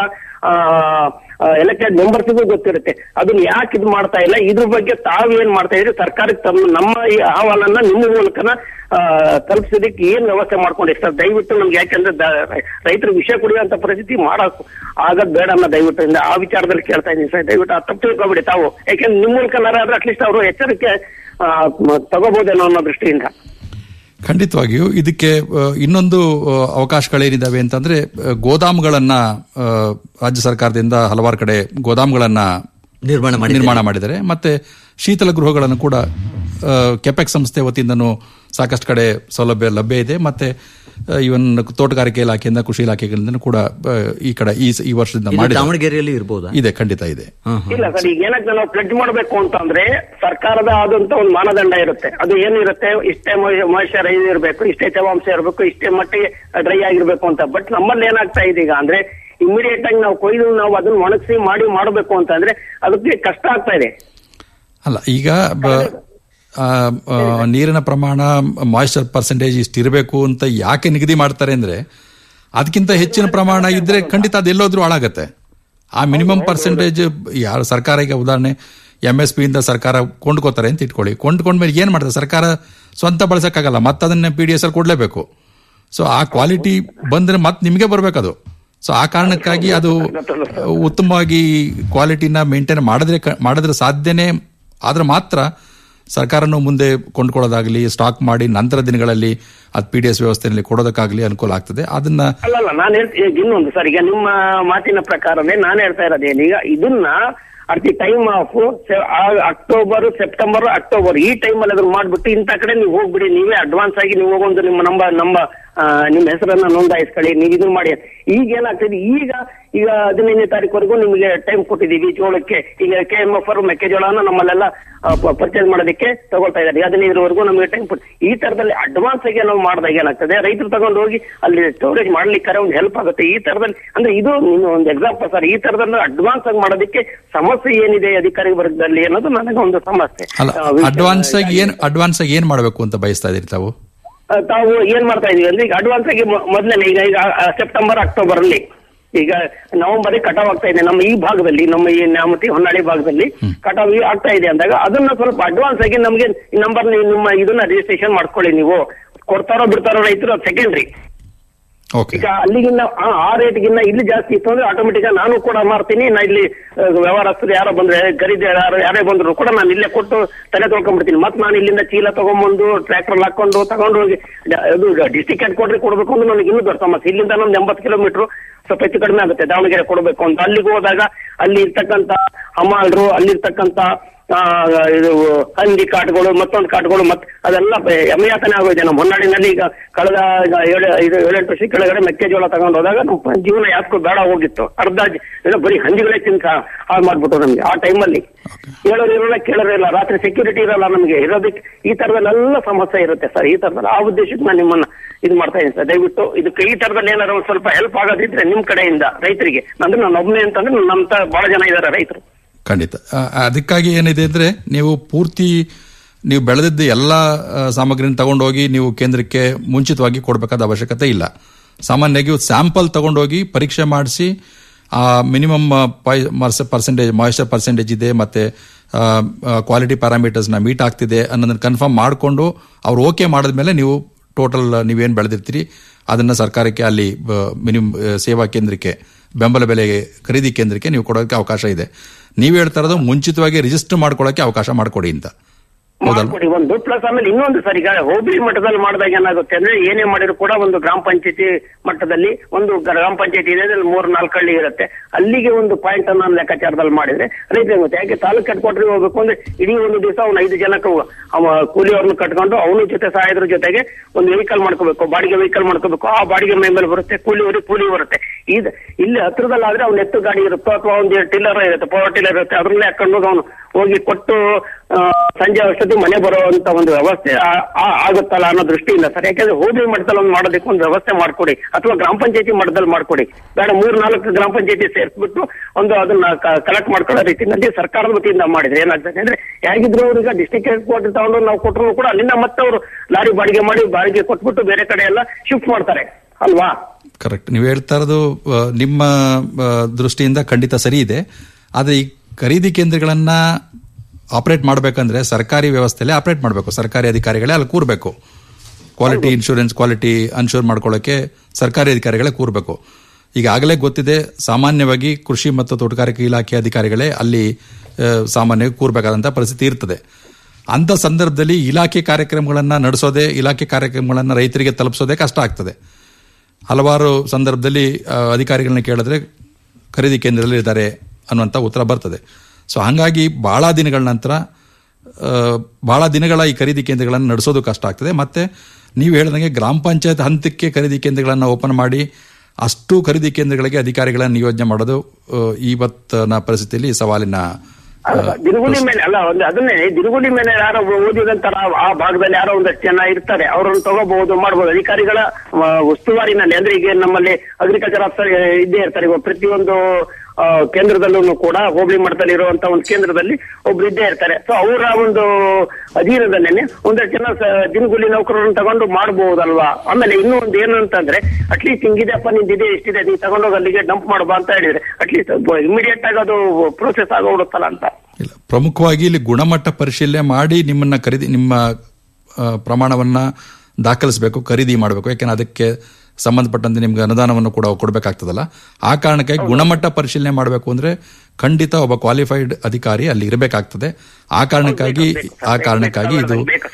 G: ಎಲೆಕ್ಟೆಡ್ ಮೆಂಬರ್ಸ್ಗೂ ಗೊತ್ತಿರುತ್ತೆ ಅದನ್ನ ಯಾಕೆ ಇದು ಮಾಡ್ತಾ ಇಲ್ಲ ಇದ್ರ ಬಗ್ಗೆ ತಾವು ಏನ್ ಮಾಡ್ತಾ ಇದ್ರಿ ಸರ್ಕಾರಕ್ಕೆ ತಮ್ಮ ನಮ್ಮ ಈ ಅಹವಾಲನ್ನ ನಿಮ್ಮ ಮೂಲಕನ ಆ, ತಲುಪಿಸೋದಕ್ಕೆ ಏನ್ ವ್ಯವಸ್ಥೆ ಮಾಡ್ಕೊಂಡಿರಿ ಸರ್ ದಯವಿಟ್ಟು ನಮ್ಗೆ ಯಾಕೆಂದ್ರೆ ದ- ರೈತರು ವಿಷಯ ಕುಡಿಯುವಂತ ಪರಿಸ್ಥಿತಿ ಮಾಡಕ್ ಆಗದ್ ಬೇಡ ಅನ್ನೋ ದಯವಿಟ್ಟು ಇಂದ ಆ ವಿಚಾರದಲ್ಲಿ ಕೇಳ್ತಾ ಇದ್ದೀನಿ ಸರ್ ದಯವಿಟ್ಟು ಆ ತಪ್ಪು ತಿಳ್ಕೊಬಿಡಿ ತಾವು ಯಾಕೆಂದ್ರೆ ನಿಮ್ಮ ಮೂಲಕ ಆದ್ರೆ ಅಟ್ಲೀಸ್ಟ್ ಅವರು ಎಚ್ಚರಿಕೆ ಆ, ಮ- ತಗೋಬಹುದೇನೋ ಅನ್ನೋ ದೃಷ್ಟಿಯಿಂದ
F: ಖಂಡಿತವಾಗಿಯೂ ಇದಕ್ಕೆ ಆ, ಇನ್ನೊಂದು ಆ, ಅವಕಾಶಗಳೇನಿದಾವೆ ಅಂತಂದ್ರೆ ಆ, ಗೋದಾಮುಗಳನ್ನ ಆ, ರಾಜ್ಯ ಸರ್ಕಾರದಿಂದ ಹಲವಾರು ಕಡೆ ಗೋದಾಮುಗಳನ್ನ
E: ನಿರ್ಮಾಣ ಮಾಡಿ
F: ನಿರ್ಮಾಣ ಮಾಡಿದ್ದಾರೆ ಮತ್ತೆ ಶೀತಲ ಗೃಹಗಳನ್ನು ಕೂಡ ಆ, ಕೆಪೆಕ್ ಸಂಸ್ಥೆ ವತಿಯಿಂದನೂ ಸಾಕಷ್ಟು ಕಡೆ ಸೌಲಭ್ಯ ಲಭ್ಯ ಇದೆ ಮತ್ತೆ ಇವನ್ ತೋಟಗಾರಿಕೆ ಇಲಾಖೆಯಿಂದ ಕೃಷಿ ಇಲಾಖೆಗಳಿಂದ ಕೂಡ ಆ, ಈ ಕಡೆ ಈ ಈ ವರ್ಷದಿಂದ ಮಾಡಿ
E: ದಾವಣಗೆರೆಯಲ್ಲಿ ಇರ್ಬೋದಾ
F: ಇದೆ ಖಂಡಿತ ಇದೆ
G: ಇಲ್ಲ ಸರ್ ಈಗ ಏನಾಗ್ತದೆ ನಾವು ಪ್ಲೆಡ್ಜ್ ಮಾಡಬೇಕು ಅಂತಂದ್ರೆ ಸರ್ಕಾರದ ಆದಂತ ಒಂದು ಮಾನದಂಡ ಇರುತ್ತೆ ಅದು ಏನಿರುತ್ತೆ ಇಷ್ಟೇ ಮಾಯಿಶ್ಚರ್ ಇರಬೇಕು ಇಷ್ಟೇ ತೇವಾಂಶ ಇರಬೇಕು ಇಷ್ಟೇ ಮಟ್ಟಿಗೆ ಡ್ರೈ ಆಗಿರ್ಬೇಕು ಅಂತ ಬಟ್ ನಮ್ಮಲ್ಲಿ ಏನಾಗ್ತಾ ಇದೆ ಈಗ ಅಂದ್ರೆ ಇಮಿಡಿಯೇಟ್ ಆಗಿ ನಾವು ಕೊಯ್ದು ನಾವು ಅದನ್ನ ಒಣಗಿಸಿ ಮಾಡಿ ಮಾಡಬೇಕು ಅಂತಂದ್ರೆ ಅದಕ್ಕೆ ಕಷ್ಟ ಆಗ್ತಾ ಇದೆ
F: ಅಲ್ಲ ಈಗ ಬ- ಆ, ಆ, ನೀರಿನ ಪ್ರಮಾಣ ಮಾಯಿಶ್ಚರ್ ಪರ್ಸೆಂಟೇಜ್ ಇಷ್ಟು ಇರಬೇಕು ಅಂತ ಯಾಕೆ ನಿಗದಿ ಮಾಡ್ತಾರೆ ಅಂದ್ರೆ ಅದಕ್ಕಿಂತ ಹೆಚ್ಚಿನ ಪ್ರಮಾಣ ಇದ್ರೆ ಖಂಡಿತ ಅದು ಎಲ್ಲೋದ್ರೂ ಹಾಳಾಗತ್ತೆ ಆ ಮಿನಿಮಮ್ ಪರ್ಸೆಂಟೇಜ್ ಯಾರು ಸರ್ಕಾರ ಈಗ ಉದಾಹರಣೆ ಎಂ ಎಸ್ ಪಿಯಿಂದ ಸರ್ಕಾರ ಕೊಂಡ್ಕೋತಾರೆ ಅಂತ ಇಟ್ಕೊಳ್ಳಿ ಕೊಂಡ್ಕೊಂಡ್ಮೇಲೆ ಏನು ಮಾಡ್ತಾರೆ ಸರ್ಕಾರ ಸ್ವಂತ ಬಳಸಕ್ಕಾಗಲ್ಲ ಮತ್ತೆ ಅದನ್ನ ಪಿ ಡಿ ಎಸ್ ಅಲ್ಲಿ ಕೊಡಲೇಬೇಕು ಸೊ ಆ ಕ್ವಾಲಿಟಿ ಬಂದ್ರೆ ಮತ್ತೆ ನಿಮಗೆ ಬರಬೇಕದು ಸೊ ಆ ಕಾರಣಕ್ಕಾಗಿ ಅದು ಉತ್ತಮವಾಗಿ ಕ್ವಾಲಿಟಿನ ಮೇಂಟೈನ್ ಮಾಡಿದ್ರೆ ಕ- ಮಾಡಿದ್ರೆ ಸಾಧ್ಯನೇ ಆದ್ರೆ ಮಾತ್ರ ಸರ್ಕಾರನು ಮುಂದೆ ಕೊಂಡ್ಕೊಳ್ಳೋದಾಗ್ಲಿ ಸ್ಟಾಕ್ ಮಾಡಿ ನಂತರ ದಿನಗಳಲ್ಲಿ ಅದು ಪಿ ಡಿ ಎಸ್ ವ್ಯವಸ್ಥೆಯಲ್ಲಿ ಕೊಡೋದಕ್ಕಾಗ್ಲಿ ಅನುಕೂಲ ಆಗ್ತದೆ ಅದನ್ನ
G: ಅಲ್ಲಲ್ಲ ನಾನು ಹೇಳ್ತೀನಿ ಈಗ ಇನ್ನೊಂದು ಸರ್ ಈಗ ನಿಮ್ಮ ಮಾತಿನ ಪ್ರಕಾರವೇ ನಾನು ಹೇಳ್ತಾ ಇರೋದೇನು ಈಗ ಇದನ್ನ at the time of October September October ಈ ಟೈಮಲ್ಲಿ ಅದನ್ನ ಮಾಡ್ಬಿಟ್ಟು ಇಂಥ ಕಡೆ ನೀವು ಹೋಗ್ಬಿಡಿ ನೀವೇ ಅಡ್ವಾನ್ಸ್ ಆಗಿ ನೀವು ಹೋಗೊಂದು ನಿಮ್ಮ ನಂಬ ನಮ್ಮ ಆ, ನಿಮ್ಮ ಹೆಸರನ್ನ ನೋಂದಾಯಿಸ್ಕೊಳ್ಳಿ ನೀವು ಇದನ್ನ ಮಾಡಿ ಈಗ ಏನಾಗ್ತದೆ ಈಗ ಈಗ ಹದಿನೈದನೇ ತಾರೀಕುವರೆಗೂ ನಿಮಗೆ ಟೈಮ್ ಕೊಟ್ಟಿದ್ದೀವಿ ಜೋಳಕ್ಕೆ ಈಗ ಕೆ ಎಂ ಎಫ್ ಅವರು ಮೆಕ್ಕೆಜೋಳನ ನಮ್ಮಲ್ಲೆಲ್ಲ ಪರ್ಚೇಸ್ ಮಾಡೋದಕ್ಕೆ ತಗೊಳ್ತಾ ಇದ್ದಾರೆ ಹದಿನೈದರವರೆಗೂ ನಮಗೆ ಟೈಮ್ ಕೊಟ್ಟು ಈ ತರದಲ್ಲಿ ಅಡ್ವಾನ್ಸ್ ಆಗಿ ನಾವು ಮಾಡಿದಾಗ ಏನಾಗ್ತದೆ ರೈತರು ತಗೊಂಡು ಹೋಗಿ ಅಲ್ಲಿ ಸ್ಟೋರೇಜ್ ಮಾಡ್ಲಿಕ್ಕೆ ಒಂದು ಹೆಲ್ಪ್ ಆಗುತ್ತೆ ಈ ತರದಲ್ಲಿ ಅಂದ್ರೆ ಇದು ನೀನು ಒಂದು ಎಕ್ಸಾಂಪಲ್ ಸರ್ ಈ ತರದಲ್ಲಿ ಅಡ್ವಾನ್ಸ್ ಆಗಿ ಮಾಡೋದಕ್ಕೆ ಸಮಸ್ಯೆ ಏನಿದೆ ಅಧಿಕಾರಿ ವರ್ಗದಲ್ಲಿ ಅನ್ನೋದು ನನಗೆ ಒಂದು ಸಮಸ್ಯೆ
F: ಅಲ್ಲ
G: ಆ, ವಿಷಯ-
F: ಅಡ್ವಾನ್ಸ್ ಆಗಿ ಏನ್ ಅಡ್ವಾನ್ಸ್ ಆಗಿ ಏನ್ ಮಾಡಬೇಕು ಅಂತ ಬಯಸ್ತಾ ಇದೀರಿ ತಾವು
G: ಆ, ತಾವು ಏನ್ ಮಾಡ್ತಾ ಇದೀವಿ ಅಂದ್ರೆ ಈಗ ಅಡ್ವಾನ್ಸ್ ಆಗಿ ಮೊ- ಮೊದಲನೇ ಈಗ ಈಗ ಆ, ಸೆಪ್ಟೆಂಬರ್ ಅಕ್ಟೋಬರ್ ಅಲ್ಲಿ ಈಗ ನವೆಂಬರ್ ಕಟಾವ್ ಆಗ್ತಾ ಇದೆ ನಮ್ಮ ಈ ಭಾಗದಲ್ಲಿ ನಮ್ಮ ಈ ನ್ಯಾಮತಿ ಹೊನ್ನಾಳಿ ಭಾಗದಲ್ಲಿ ಕಟಾವ್ ಈ ಆಗ್ತಾ ಇದೆ ಅಂದಾಗ ಅದನ್ನ ಸ್ವಲ್ಪ ಅಡ್ವಾನ್ಸ್ ಆಗಿ ನಮಗೆ ಈ ನಂಬರ್ ನಿಮ್ಮ ಇದನ್ನ ರಿಜಿಸ್ಟ್ರೇಷನ್ ಮಾಡ್ಕೊಳ್ಳಿ ನೀವು ಕೊಡ್ತಾರೋ ಬಿಡ್ತಾರೋ ರೈತರು ಸೆಕೆಂಡ್ರಿ
F: ಓಕೆ
G: ಈಗ ಅಲ್ಲಿಗಿನ್ನ ಆ, ಆ ರೇಟ್ಗಿನ್ನ ಇಲ್ಲಿ ಜಾಸ್ತಿ ಇತ್ತು ಅಂದ್ರೆ ಆಟೋಮೆಟಿಕ್ ನಾನು ಕೂಡ ಮಾರ್ತೀನಿ ನಾ ಇಲ್ಲಿ ಆ, ವ್ಯವಹಾರಸ್ಥರು ಯಾರೋ ಬಂದ್ರೆ ಖರೀದಿ ಯಾರು ಯಾರೇ ಬಂದ್ರು ಕೂಡ ನಾನು ಇಲ್ಲೇ ಕೊಟ್ಟು ತಲೆ ತೊಳ್ಕೊಂಡ್ಬಿಡ್ತೀನಿ ಮತ್ತೆ ನಾನು ಇಲ್ಲಿಂದ ಚೀಲ ತಗೊಂಡ್ಬಂದು ಟ್ರ್ಯಾಕ್ಟರ್ ಹಾಕೊಂಡು ತಗೊಂಡು ಹೋಗಿ ಡ- ಇದು ಡಿಸ್ಟಿಕ್ ಹೆಡ್ ಕ್ವಾರ್ಟರ್ ಕೊಡ್ಬೇಕು ಅಂದ್ರೆ ನನಗೆ ಇನ್ನೂ ದೊಡ್ಡ ಸಮಸ್ಯೆ ಇಲ್ಲಿಂದ ನಮ್ದು ಎಂಬತ್ತು ಕಿಲೋಮೀಟರ್ ಸ್ವಲ್ಪ ಹೆಚ್ಚು ಕಡಿಮೆ ಆಗುತ್ತೆ ದಾವಣಗೆರೆ ಕೊಡಬೇಕು ಅಂತ ಅಲ್ಲಿಗೆ ಹೋದಾಗ ಅಲ್ಲಿ ಇರ್ತಕ್ಕಂತ ಹಮಾಲ್ರು ಅಲ್ಲಿರ್ತಕ್ಕಂತ ಆ, ಇದು ಹಂದಿ ಕಾಟುಗಳು ಮತ್ತೊಂದು ಕಾಟುಗಳು ಮತ್ ಅದೆಲ್ಲ ಬ- ಯಮಯಾತನೆ ಆಗೋಗಿದೆ ನಮ್ಮ ಹೊನ್ನಾಡಿನಲ್ಲಿ ಈಗ ಕಳೆದ ಈಗ ಏಳು ಐದು ಏಳೆಂಟು ವರ್ಷ ಕೆಳಗಡೆ ಮೆಕ್ಕೆಜೋಳ ತಗೊಂಡು ಹೋದಾಗ ನಮ್ಮ ಪ- ಜೀವನ ಯಾಕೋ ಬೇಡ ಹೋಗಿತ್ತು ಅರ್ಧ ಜ- ಏನೋ ಬರೀ ಹಂದಿಗಳೇ ತಿನ್ಸ ಹಾಳು ಮಾಡ್ಬಿಟ್ಟು ನಮ್ಗೆ ಆ ಟೈಮಲ್ಲಿ ಹೇಳೋರು ಇರಲ್ಲ ಕೇಳೋರು ಇಲ್ಲ ರಾತ್ರಿ ಸೆಕ್ಯೂರಿಟಿ ಇರಲ್ಲ ನಮಗೆ ಇರೋದಕ್ಕೆ ಈ ತರದಲ್ಲೆಲ್ಲ ಸಮಸ್ಯೆ ಇರುತ್ತೆ ಸರ್ ಈ ತರದಲ್ಲಿ ಆ ಉದ್ದೇಶಕ್ಕೆ ನಾನು ನಿಮ್ಮನ್ನ ಇದು ಮಾಡ್ತಾ ಇದ್ದೀನಿ ಸರ್ ದಯವಿಟ್ಟು ಇದಕ್ಕೆ ಈ ತರದಲ್ಲಿ ಏನಾದ್ರು ಒಂದ್ ಸ್ವಲ್ಪ ಹೆಲ್ಪ್ ಆಗೋದಿದ್ರೆ ನಿಮ್ ಕಡೆಯಿಂದ ರೈತರಿಗೆ ಅಂದ್ರೆ ನಾನು ಒಬ್ಬನೇ ಅಂತಂದ್ರೆ ನಮ್ಮಂತ ಬಹಳ ಜನ ಇದ್ದಾರೆ ರೈತರು
F: ಖಂಡಿತ ಆ, ಅದಕ್ಕಾಗಿ ಏನಿದೆ ಅಂದ್ರೆ ನೀವು ಪೂರ್ತಿ ನೀವು ಬೆಳೆದಿದ್ದ ಎಲ್ಲ ಆ, ಸಾಮಗ್ರಿನ ತಗೊಂಡೋಗಿ ನೀವು ಕೇಂದ್ರಕ್ಕೆ ಮುಂಚಿತವಾಗಿ ಕೊಡಬೇಕಾದ ಅವಶ್ಯಕತೆ ಇಲ್ಲ ಸಾಮಾನ್ಯವಾಗಿ ಸ್ಯಾಂಪಲ್ ತಗೊಂಡೋಗಿ ಪರೀಕ್ಷೆ ಮಾಡಿಸಿ ಆ ಮಿನಿಮಮ್ ಪರ್ಸೆಂಟೇಜ್ ಮಾಯಿಶ್ಚರ್ ಪರ್ಸೆಂಟೇಜ್ ಇದೆ ಮತ್ತೆ ಕ್ವಾಲಿಟಿ ಪ್ಯಾರಾಮೀಟರ್ಸ್ನ ಮೀಟ್ ಆಗ್ತಿದೆ ಅನ್ನೋದನ್ನ ಕನ್ಫರ್ಮ್ ಮಾಡಿಕೊಂಡು ಅವ್ರು ಓಕೆ ಮಾಡಿದ್ಮೇಲೆ ನೀವು ಟೋಟಲ್ ನೀವೇನು ಬೆಳೆದಿರ್ತೀರಿ ಅದನ್ನ ಸರ್ಕಾರಕ್ಕೆ ಅಲ್ಲಿ ಮಿನಿಮಮ್ ಸೇವಾ ಕೇಂದ್ರಕ್ಕೆ ಬೆಂಬಲ ಬೆಲೆಗೆ ಖರೀದಿ ಕೇಂದ್ರಕ್ಕೆ ನೀವು ಕೊಡೋದಕ್ಕೆ ಅವಕಾಶ ಇದೆ ನೀವು ಹೇಳ್ತಾ ಇರೋದು ಮುಂಚಿತವಾಗಿ ರಿಜಿಸ್ಟರ್ ಮಾಡ್ಕೊಳ್ಳೋಕೆ ಅವಕಾಶ ಮಾಡಿಕೊಡಿ ಅಂತ ಹೌದಲ್ಲ
G: ಮಾಡ್ಕೊಡಿ ಒಂದು ಪ್ಲಸ್ ಆಮೇಲೆ ಇನ್ನೊಂದು ಸರ್ ಈಗ ಹೋಬಳಿ ಮಟ್ಟದಲ್ಲಿ ಮಾಡಿದಾಗ ಏನಾಗುತ್ತೆ ಅಂದ್ರೆ ಏನೇ ಮಾಡಿದ್ರು ಕೂಡ ಒಂದು ಗ್ರಾಮ ಪಂಚಾಯತಿ ಮಟ್ಟದಲ್ಲಿ ಒಂದು ಗ್ರಾಮ ಪಂಚಾಯತಿ ಇದೆ ಅದ್ರಲ್ಲಿ ಮೂರ್ ನಾಲ್ಕು ಹಳ್ಳಿ ಇರುತ್ತೆ ಅಲ್ಲಿಗೆ ಒಂದು ಪಾಯಿಂಟ್ ಅನ್ನ ಲೆಕ್ಕಾಚಾರದಲ್ಲಿ ಮಾಡಿದ್ರೆ ರೈತ ಆಗುತ್ತೆ ಯಾಕೆ ತಾಲೂಕ್ ಹೆಡ್ ಕ್ವಾರ್ಟರ್ ಹೋಗ್ಬೇಕು ಅಂದ್ರೆ ಇಡೀ ಒಂದು ದಿವಸ ಅವ್ನು ಐದು ಜನಕ್ಕೆ ಅವ ಕೂಲಿಯವ್ರನ್ನ ಕಟ್ಕೊಂಡು ಅವನ ಜೊತೆ ಸಹಾಯದ್ರ ಜೊತೆಗೆ ಒಂದು ವೆಹಿಕಲ್ ಮಾಡ್ಕೋಬೇಕು ಬಾಡಿಗೆ ವೆಹಿಕಲ್ ಮಾಡ್ಕೋಬೇಕು ಆ ಬಾಡಿಗೆ ಮೈ ಮೇಲೆ ಬರುತ್ತೆ ಕೂಲಿಯವರಿಗೆ ಕೂಲಿ ಬರುತ್ತೆ ಈಗ ಇಲ್ಲಿ ಹತ್ರದಲ್ಲಾದ್ರೆ ಅವ್ನ ಎತ್ತು ಗಾಡಿ ಇರುತ್ತೋ ಅಥವಾ ಒಂದು ಟಿಲ್ಲರ್ ಇರುತ್ತೆ ಪವರ್ ಟಿಲ್ಲರ್ ಇರುತ್ತೆ ಅದ್ರಲ್ಲೇ ಹಾಕೊಂಡು ಹೋಗಿ ಅವನು ಹೋಗಿ ಕೊಟ್ಟು ಆ, ಸಂಜೆ ಅಷ್ಟೊತ್ತಿಗೆ ಮನೆ ಬರುವಂತ ಒಂದು ವ್ಯವಸ್ಥೆ ಆ- ಆ- ಆಗುತ್ತಲ್ಲ ಅನ್ನೋ ದೃಷ್ಟಿಯಿಂದ ಸರ್ ಯಾಕಂದ್ರೆ ಹೋಬಳಿ ಮಟ್ಟದಲ್ಲಿ ಒಂದು ಮಾಡೋದಕ್ಕೆ ಒಂದು ವ್ಯವಸ್ಥೆ ಮಾಡ್ಕೊಡಿ ಅಥವಾ ಗ್ರಾಮ ಪಂಚಾಯತಿ ಮಟ್ಟದಲ್ಲಿ ಮಾಡ್ಕೊಡಿ ಬೇಡ ಮೂರ್ ನಾಲ್ಕು ಗ್ರಾಮ ಪಂಚಾಯತಿ ಸೇರಿಸ್ಬಿಟ್ಟು ಒಂದು ಅದನ್ನ ಕಲೆಕ್ಟ್ ಮಾಡ್ಕೊಳ್ಳೋ ರೀತಿಯಲ್ಲಿ ಸರ್ಕಾರದ ವತಿಯಿಂದ ಮಾಡಿದ್ರೆ ಏನಾಗ್ತದೆ ಅಂದ್ರೆ ಹೇಗಿದ್ರು ಅವ್ರಿಗೆ ಡಿಸ್ಟ್ರಿಕ್ಟ್ ಹೆಡ್ ಕ್ವಾರ್ಟರ್ ತಗೊಂಡು ನಾವು ಕೊಟ್ಟರು ಕೂಡ ಅಲ್ಲಿಂದ ಮತ್ತೆ ಅವರು ಲಾರಿ ಬಾಡಿಗೆ ಮಾಡಿ ಬಾಡಿಗೆ ಕೊಟ್ಬಿಟ್ಟು ಬೇರೆ ಕಡೆ ಎಲ್ಲ ಶಿಫ್ಟ್ ಮಾಡ್ತಾರೆ ಅಲ್ವಾ
F: ಕರೆಕ್ಟ್ ನೀವು ಹೇಳ್ತಾ ಇರೋದು ಆ, ನಿಮ್ಮ ಆ, ದೃಷ್ಟಿಯಿಂದ ಖಂಡಿತ ಸರಿ ಇದೆ ಆದರೆ ಈ ಖರೀದಿ ಕೇಂದ್ರಗಳನ್ನ ಆಪರೇಟ್ ಮಾಡಬೇಕಂದ್ರೆ ಸರ್ಕಾರಿ ವ್ಯವಸ್ಥೆಯಲ್ಲೇ ಆಪರೇಟ್ ಮಾಡಬೇಕು ಸರ್ಕಾರಿ ಅಧಿಕಾರಿಗಳೇ ಅಲ್ಲಿ ಕೂರಬೇಕು ಕ್ವಾಲಿಟಿ ಇನ್ಶೂರೆನ್ಸ್ ಕ್ವಾಲಿಟಿ ಅನ್ಶೂರ್ ಮಾಡ್ಕೊಳ್ಳೋಕೆ ಸರ್ಕಾರಿ ಅಧಿಕಾರಿಗಳೇ ಕೂರಬೇಕು ಈಗಾಗಲೇ ಗೊತ್ತಿದೆ ಸಾಮಾನ್ಯವಾಗಿ ಕೃಷಿ ಮತ್ತು ತೋಟಗಾರಿಕೆ ಇಲಾಖೆ ಅಧಿಕಾರಿಗಳೇ ಅಲ್ಲಿ ಆ, ಸಾಮಾನ್ಯವಾಗಿ ಕೂರಬೇಕಾದಂಥ ಪರಿಸ್ಥಿತಿ ಇರ್ತದೆ ಅಂಥ ಸಂದರ್ಭದಲ್ಲಿ ಇಲಾಖೆ ಕಾರ್ಯಕ್ರಮಗಳನ್ನು ನಡೆಸೋದೇ ಇಲಾಖೆ ಕಾರ್ಯಕ್ರಮಗಳನ್ನು ರೈತರಿಗೆ ತಲುಪಿಸೋದೇ ಕಷ್ಟ ಆಗ್ತದೆ ಹಲವಾರು ಸಂದರ್ಭದಲ್ಲಿ ಆ, ಅಧಿಕಾರಿಗಳನ್ನ ಕೇಳಿದ್ರೆ ಖರೀದಿ ಕೇಂದ್ರದಲ್ಲಿ ಇದ್ದಾರೆ ಅನ್ನುವಂಥ ಉತ್ತರ ಬರ್ತದೆ ಸೊ ಹಾಗಾಗಿ ಬಹಳ ದಿನಗಳ ನಂತರ ಆ, ಬಹಳ ದಿನಗಳ ಈ ಖರೀದಿ ಕೇಂದ್ರಗಳನ್ನು ನಡೆಸೋದು ಕಷ್ಟ ಆಗ್ತದೆ ಮತ್ತೆ ನೀವು ಹೇಳಿದಂಗೆ ಗ್ರಾಮ ಪಂಚಾಯತ್ ಹಂತಕ್ಕೆ ಖರೀದಿ ಕೇಂದ್ರಗಳನ್ನು ಓಪನ್ ಮಾಡಿ ಅಷ್ಟು ಖರೀದಿ ಕೇಂದ್ರಗಳಿಗೆ ಅಧಿಕಾರಿಗಳನ್ನು ನಿಯೋಜನೆ ಮಾಡೋದು ಆ, ಇವತ್ತಿನ ಪರಿಸ್ಥಿತಿಯಲ್ಲಿ ಸವಾಲಿನ ಆ,
G: ಅಲ್ಲ, ದಿನಗೂಲಿ ಮೇಲೆ ಅಲ್ಲ ಒಂದು ಅದನ್ನೇ ದಿನಗೂಲಿ ಮೇಲೆ ಯಾರೋ ಓದಿದಂತರ ಆ ಭಾಗದಲ್ಲಿ ಯಾರೋ ಒಂದಷ್ಟು ಜನ ಇರ್ತಾರೆ ಅವರನ್ನು ತಗೋಬಹುದು ಮಾಡಬಹುದು ಅಧಿಕಾರಿಗಳ ಆ, ಉಸ್ತುವಾರಿನಲ್ಲಿ ಅಂದ್ರೆ ಈಗ ನಮ್ಮಲ್ಲಿ ಅಗ್ರಿಕಲ್ಚರ್ ಆಫೀಸರ್ ಇದ್ದೇ ಇರ್ತಾರೆ ಇವಾಗ ಪ್ರತಿಯೊಂದು ಆ, ಕೇಂದ್ರದಲ್ಲೂ ಕೂಡ ಹೋಬಳಿ ಮಟ್ಟದಲ್ಲಿ ಇರುವಂತ ಒಂದು ಕೇಂದ್ರದಲ್ಲಿ ಒಬ್ರು ಇದ್ದೇ ಇರ್ತಾರೆ ಸೊ ಅವರ ಒಂದು ಅಧೀನದಲ್ಲೇನೆ ಒಂದಷ್ಟು ಜನ ಸ- ದಿನಗೂಲಿ ನೌಕರರನ್ನು ತಗೊಂಡು ಮಾಡಬಹುದಲ್ವಾ ಆಮೇಲೆ ಇನ್ನೂ ಒಂದು ಏನು ಅಂತಂದ್ರೆ ಅಟ್ಲೀಸ್ಟ್ ಹಿಂಗಿದೆಪ್ಪ ನಿಂದಿದೆ ಇಷ್ಟಿದೆ ನೀವು ತಗೊಂಡೋಗಿ ಅಲ್ಲಿಗೆ ಡಂಪ್ ಮಾಡಬಾ ಅಂತ ಹೇಳಿದ್ರೆ ಅಟ್ಲೀಸ್ಟ್ ಇಮಿಡಿಯೇಟ್ ಆಗಿ ಅದು ಪ್ರೋಸೆಸ್ ಆಗೋಗ್ಬಿಡುತ್ತಲ್ಲ ಅಂತ
F: ಇಲ್ಲ ಪ್ರಮುಖವಾಗಿ ಇಲ್ಲಿ ಗುಣಮಟ್ಟ ಪರಿಶೀಲನೆ ಮಾಡಿ ನಿಮ್ಮನ್ನ ಖರೀದಿ ನಿಮ್ಮ ಆ, ಪ್ರಮಾಣವನ್ನ ದಾಖಲಿಸಬೇಕು ಖರೀದಿ ಮಾಡಬೇಕು ಯಾಕೆಂದ್ರೆ ಅದಕ್ಕೆ ಸಂಬಂಧಪಟ್ಟಂತೆ ನಿಮ್ಗೆ ಅನುದಾನವನ್ನು ಕೂಡ ಕೊಡಬೇಕಾಗ್ತದಲ್ಲ ಆ ಕಾರಣಕ್ಕಾಗಿ ಗುಣಮಟ್ಟ ಪರಿಶೀಲನೆ ಮಾಡಬೇಕು ಅಂದ್ರೆ ಖಂಡಿತ ಒಬ್ಬ ಕ್ವಾಲಿಫೈಡ್ ಅಧಿಕಾರಿ ಅಲ್ಲಿ ಇರಬೇಕಾಗ್ತದೆ ಆ ಕಾರಣಕ್ಕಾಗಿ ಆ ಕಾರಣಕ್ಕಾಗಿ ಇದು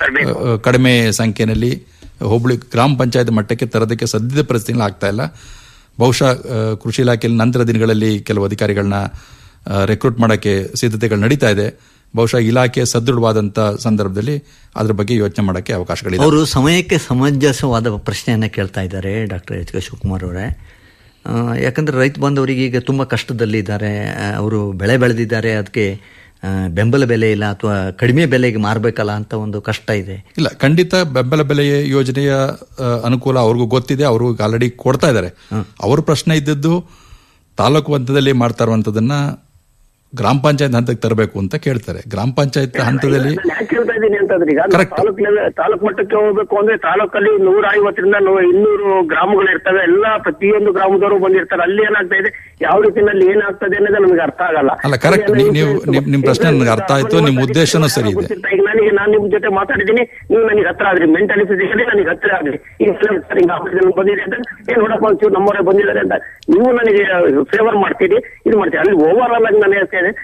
F: ಆ, ಕಡಿಮೆ ಸಂಖ್ಯೆಯಲ್ಲಿ ಹೋಬಳಿ ಗ್ರಾಮ ಪಂಚಾಯತ್ ಮಟ್ಟಕ್ಕೆ ತರೋದಕ್ಕೆ ಸದ್ಯದ ಪರಿಸ್ಥಿತಿಗಳು ಆಗ್ತಾ ಇಲ್ಲ ಬಹುಶಃ ಆ, ಕೃಷಿ ಇಲಾಖೆಯಲ್ಲಿ ನಂತರ ದಿನಗಳಲ್ಲಿ ಕೆಲವು ಅಧಿಕಾರಿಗಳನ್ನ ರೆಕ್ರೂಟ್ ಮಾಡೋಕ್ಕೆ ಸಿದ್ಧತೆಗಳು ನಡೀತಾ ಇದೆ ಬಹುಶಃ ಇಲಾಖೆ ಸದೃಢವಾದಂಥ ಸಂದರ್ಭದಲ್ಲಿ ಅದ್ರ ಬಗ್ಗೆ ಯೋಚನೆ ಮಾಡೋಕ್ಕೆ ಅವಕಾಶಗಳಿದೆ
E: ಅವರು ಸಮಯಕ್ಕೆ ಸಮಂಜಸವಾದ ಪ್ರಶ್ನೆಯನ್ನ ಕೇಳ್ತಾ ಇದ್ದಾರೆ ಡಾಕ್ಟರ್ ಎಚ್ ಕೆ ಶಿವಕುಮಾರ್ ಅವರೇ ಆ, ಯಾಕಂದ್ರೆ ರೈತ ಬಾಂಧವರಿಗೆ ಈಗ ತುಂಬ ಕಷ್ಟದಲ್ಲಿದ್ದಾರೆ ಆ, ಅವರು ಬೆಳೆ ಬೆಳೆದಿದ್ದಾರೆ ಅದಕ್ಕೆ ಆ, ಬೆಂಬಲ ಬೆಲೆ ಇಲ್ಲ ಅಥವಾ ಕಡಿಮೆ ಬೆಲೆಗೆ ಮಾರಬೇಕಲ್ಲ ಅಂತ ಒಂದು ಕಷ್ಟ ಇದೆ
F: ಇಲ್ಲ ಖಂಡಿತ ಬೆಂಬಲ ಬೆಲೆ ಯೋಜನೆಯ ಆ, ಅನುಕೂಲ ಅವ್ರಿಗೂ ಗೊತ್ತಿದೆ ಅವರು ಆಲ್ರೆಡಿ ಕೊಡ್ತಾ ಇದ್ದಾರೆ ಅವ್ರ ಪ್ರಶ್ನೆ ಇದ್ದದ್ದು ತಾಲೂಕು ಹಂತದಲ್ಲಿ ಮಾಡ್ತಾ ಇರುವಂತದನ್ನ ಗ್ರಾಮ ಪಂಚಾಯತ್ ಹಂತಕ್ಕೆ ತರಬೇಕು ಅಂತ ಕೇಳ್ತಾರೆ ಗ್ರಾಮ ಪಂಚಾಯತ್ ಹಂತದಲ್ಲಿ
G: ನಾನು ಯಾಕೆ ಹೇಳ್ತಾ ಇದ್ದೀನಿ ಅಂತಂದ್ರೆ ಈಗ ನಾವು ತಾಲೂಕ್ ಲೆವೆಲ್ ತಾಲೂಕ್ ಮಟ್ಟಕ್ಕೆ ಹೋಗ್ಬೇಕು ಅಂದ್ರೆ ತಾಲೂಕಲ್ಲಿ ನೂರ ಐವತ್ತರಿಂದ ನೂ- ಇನ್ನೂರು ಗ್ರಾಮಗಳು ಇರ್ತವೆ ಎಲ್ಲ ಪ್ರತಿಯೊಂದು ಗ್ರಾಮದವರು ಬಂದಿರ್ತಾರೆ ಅಲ್ಲಿ ಏನಾಗ್ತಾ ಇದೆ ಯಾವ ರೀತಿಯಲ್ಲಿ ಏನಾಗ್ತದೆ ಅನ್ನೋದು ನಮಗೆ ಅರ್ಥ ಆಗಲ್ಲ
F: ಅಲ್ಲ, correct. ನೀವು- ನೀವು- ನಿಮ್- ನಿಮ್ ಪ್ರಶ್ನೆ ನನಗೆ ಅರ್ಥ ಆಯ್ತು. ನಿಮ್ ಉದ್ದೇಶನೂ ಸರಿ ಇದೆ.
G: ಗೊತ್ತಿರ್ತಾ ಈಗ ನನಗೆ ನಾನು ನಿಮ್ ಜೊತೆ ಮಾತಾಡಿದ್ದೀನಿ ನೀವು ನನಗೆ ಹತ್ರ ಆದ್ರಿ ಮೆಂಟಲಿ ಫಿಸಿಕಲಿ ನನಗೆ ಹತ್ರ ಆದ್ರಿ ಈಗ ಸರ್ ಹಿಂಗ ಆಪರೇಷನ್ ಬಂದಿದೆ ಅಂತ ಏನ್ ನೋಡಪ್ಪ ಒಂಚೂರು ನಮ್ಮವರೇ ಬಂದಿದ್ದಾರೆ ಅಂತ ನೀವು ನನಗೆ ಫೇವರ್ ಮಾಡ್ತೀರಿ ಇದು ಮಾಡ್ತೀರಿ ಅಲ್ಲಿ ಓವರ್ ಆಲ್ ಆಗಿ ನಾನು ಹೇಳ್ತಾ ಇದ್ದೆ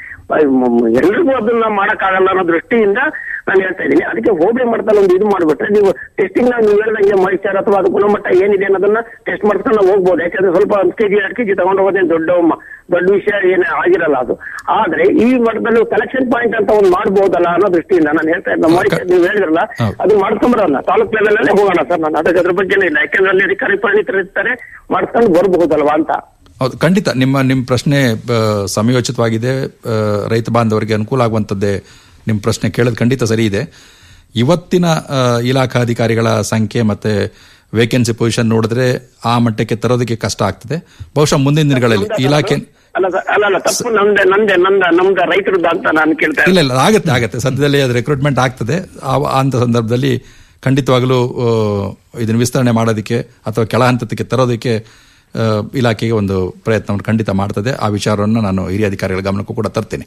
G: ಎಲ್ರಿಗೂ ಅದನ್ನ ಮಾಡಕ್ಕಾಗಲ್ಲ ಅನ್ನೋ ದೃಷ್ಟಿಯಿಂದ ನಾನು ಹೇಳ್ತಾ ಇದ್ದೀನಿ ಅದಕ್ಕೆ ಹೋಬಳಿ ಮಟ್ಟದಲ್ಲಿ ಒಂದು ಇದು ಮಾಡ್ಬಿಟ್ರೆ ನೀವು ಟೆಸ್ಟಿಂಗ್ ನೀವು ಹೇಳ್ದಂಗೆ ಮಾಯಿಸ್ಚರ್ ಅಥವಾ ಅದು ಗುಣಮಟ್ಟ ಏನಿದೆ ಅನ್ನೋದನ್ನ ಟೆಸ್ಟ್ ಮಾಡ್ಕೊಂಡು ನಾವು ಹೋಗ್ಬೋದು ಯಾಕಂದ್ರೆ ಸ್ವಲ್ಪ ಒಂದು ಕೆಜಿ ಎರಡು ಕೆಜಿ ತಗೊಂಡು ಹೋಗೋದೇನು ದೊಡ್ಡ ಮ- ದೊಡ್ಡ ವಿಷಯ ಏನು ಆಗಿರಲ್ಲ ಅದು ಆದ್ರೆ ಈ ಮಟ್ಟದಲ್ಲಿ ಕಲೆಕ್ಷನ್ ಪಾಯಿಂಟ್ ಅಂತ ಒಂದು ಮಾಡ್ಬೋದಲ್ಲ ಅನ್ನೋ ದೃಷ್ಟಿಯಿಂದ ನಾನು ಹೇಳ್ತಾ ಇದ್ದ ಮಾಯಿಸ್ಚರ್ ನೀವು ಹೇಳಿದ್ರಲ್ಲ ಅದು ಮಾಡ್ಕೊಂಬರೋಣ ತಾಲೂಕ್ ಲೆವೆಲ್ ಅಲ್ಲೇ ಹೋಗೋಣ ಸರ್ ನಾನು ಅದಕ್ಕೆ ಅದ್ರ ಬಗ್ಗೆನೇ ಇಲ್ಲ ಯಾಕಂದ್ರೆ ಅಲ್ಲಿ ಅಧಿಕಾರಿ ಪರಿಣಿತರು ಇರ್ತಾರೆ ಮಾಡ್ಕೊಂಡು ಬರ್ಬಹುದಲ್ವಾ ಅಂತ
F: ಹೌದು ಖಂಡಿತ ನಿಮ್ಮ ನಿಮ್ಮ ಪ್ರಶ್ನೆ ಆ, ಸಮಯೋಚಿತವಾಗಿದೆ ಆ, ರೈತ ಬಾಂಧವರಿಗೆ ಅನುಕೂಲ ಆಗುವಂಥದ್ದೇ ನಿಮ್ಮ ಪ್ರಶ್ನೆ ಕೇಳೋದು ಖಂಡಿತ ಸರಿ ಇದೆ ಇವತ್ತಿನ ಆ, ಇಲಾಖಾ ಅಧಿಕಾರಿಗಳ ಸಂಖ್ಯೆ ಮತ್ತೆ ವೇಕೆನ್ಸಿ ಪೊಸಿಷನ್ ನೋಡಿದ್ರೆ ಆ ಮಟ್ಟಕ್ಕೆ ತರೋದಕ್ಕೆ ಕಷ್ಟ ಆಗ್ತದೆ ಬಹುಶಃ ಮುಂದಿನ ದಿನಗಳಲ್ಲಿ ಇಲಾಖೆ
G: ಅಲ್ಲ ಸರ್ ಅಲ್ಲ ಅಲ್ಲ ತಪ್ಪು ನಂದೆ ನಂದೆ ನಂದ ನಮ್ದ ರೈತರದ್ದು ಅಂತ ನಾನು ಕೇಳ್ತಾ
F: ಇಲ್ಲ ಇಲ್ಲ ಆಗತ್ತೆ ಆಗತ್ತೆ ಸದ್ಯದಲ್ಲಿ ಅದು ರೆಕ್ರೂಟ್ಮೆಂಟ್ ಆಗ್ತದೆ ಆ ಅಂತ ಸಂದರ್ಭದಲ್ಲಿ ಖಂಡಿತವಾಗಲೂ ಆ, ಇದನ್ನ ವಿಸ್ತರಣೆ ಮಾಡೋದಕ್ಕೆ ಅಥವಾ ಕೆಳ ಹಂತಕ್ಕೆ ತರೋದಕ್ಕೆ ಆ, ಇಲಾಖೆಗೆ ಒಂದು ಪ್ರಯತ್ನವನ್ನು ಖಂಡಿತ ಮಾಡ್ತದೆ ಆ ವಿಚಾರವನ್ನು ನಾನು ಹಿರಿಯ ಅಧಿಕಾರಿಗಳ ಗಮನಕ್ಕೂ ಕೂಡ ತರ್ತೇನೆ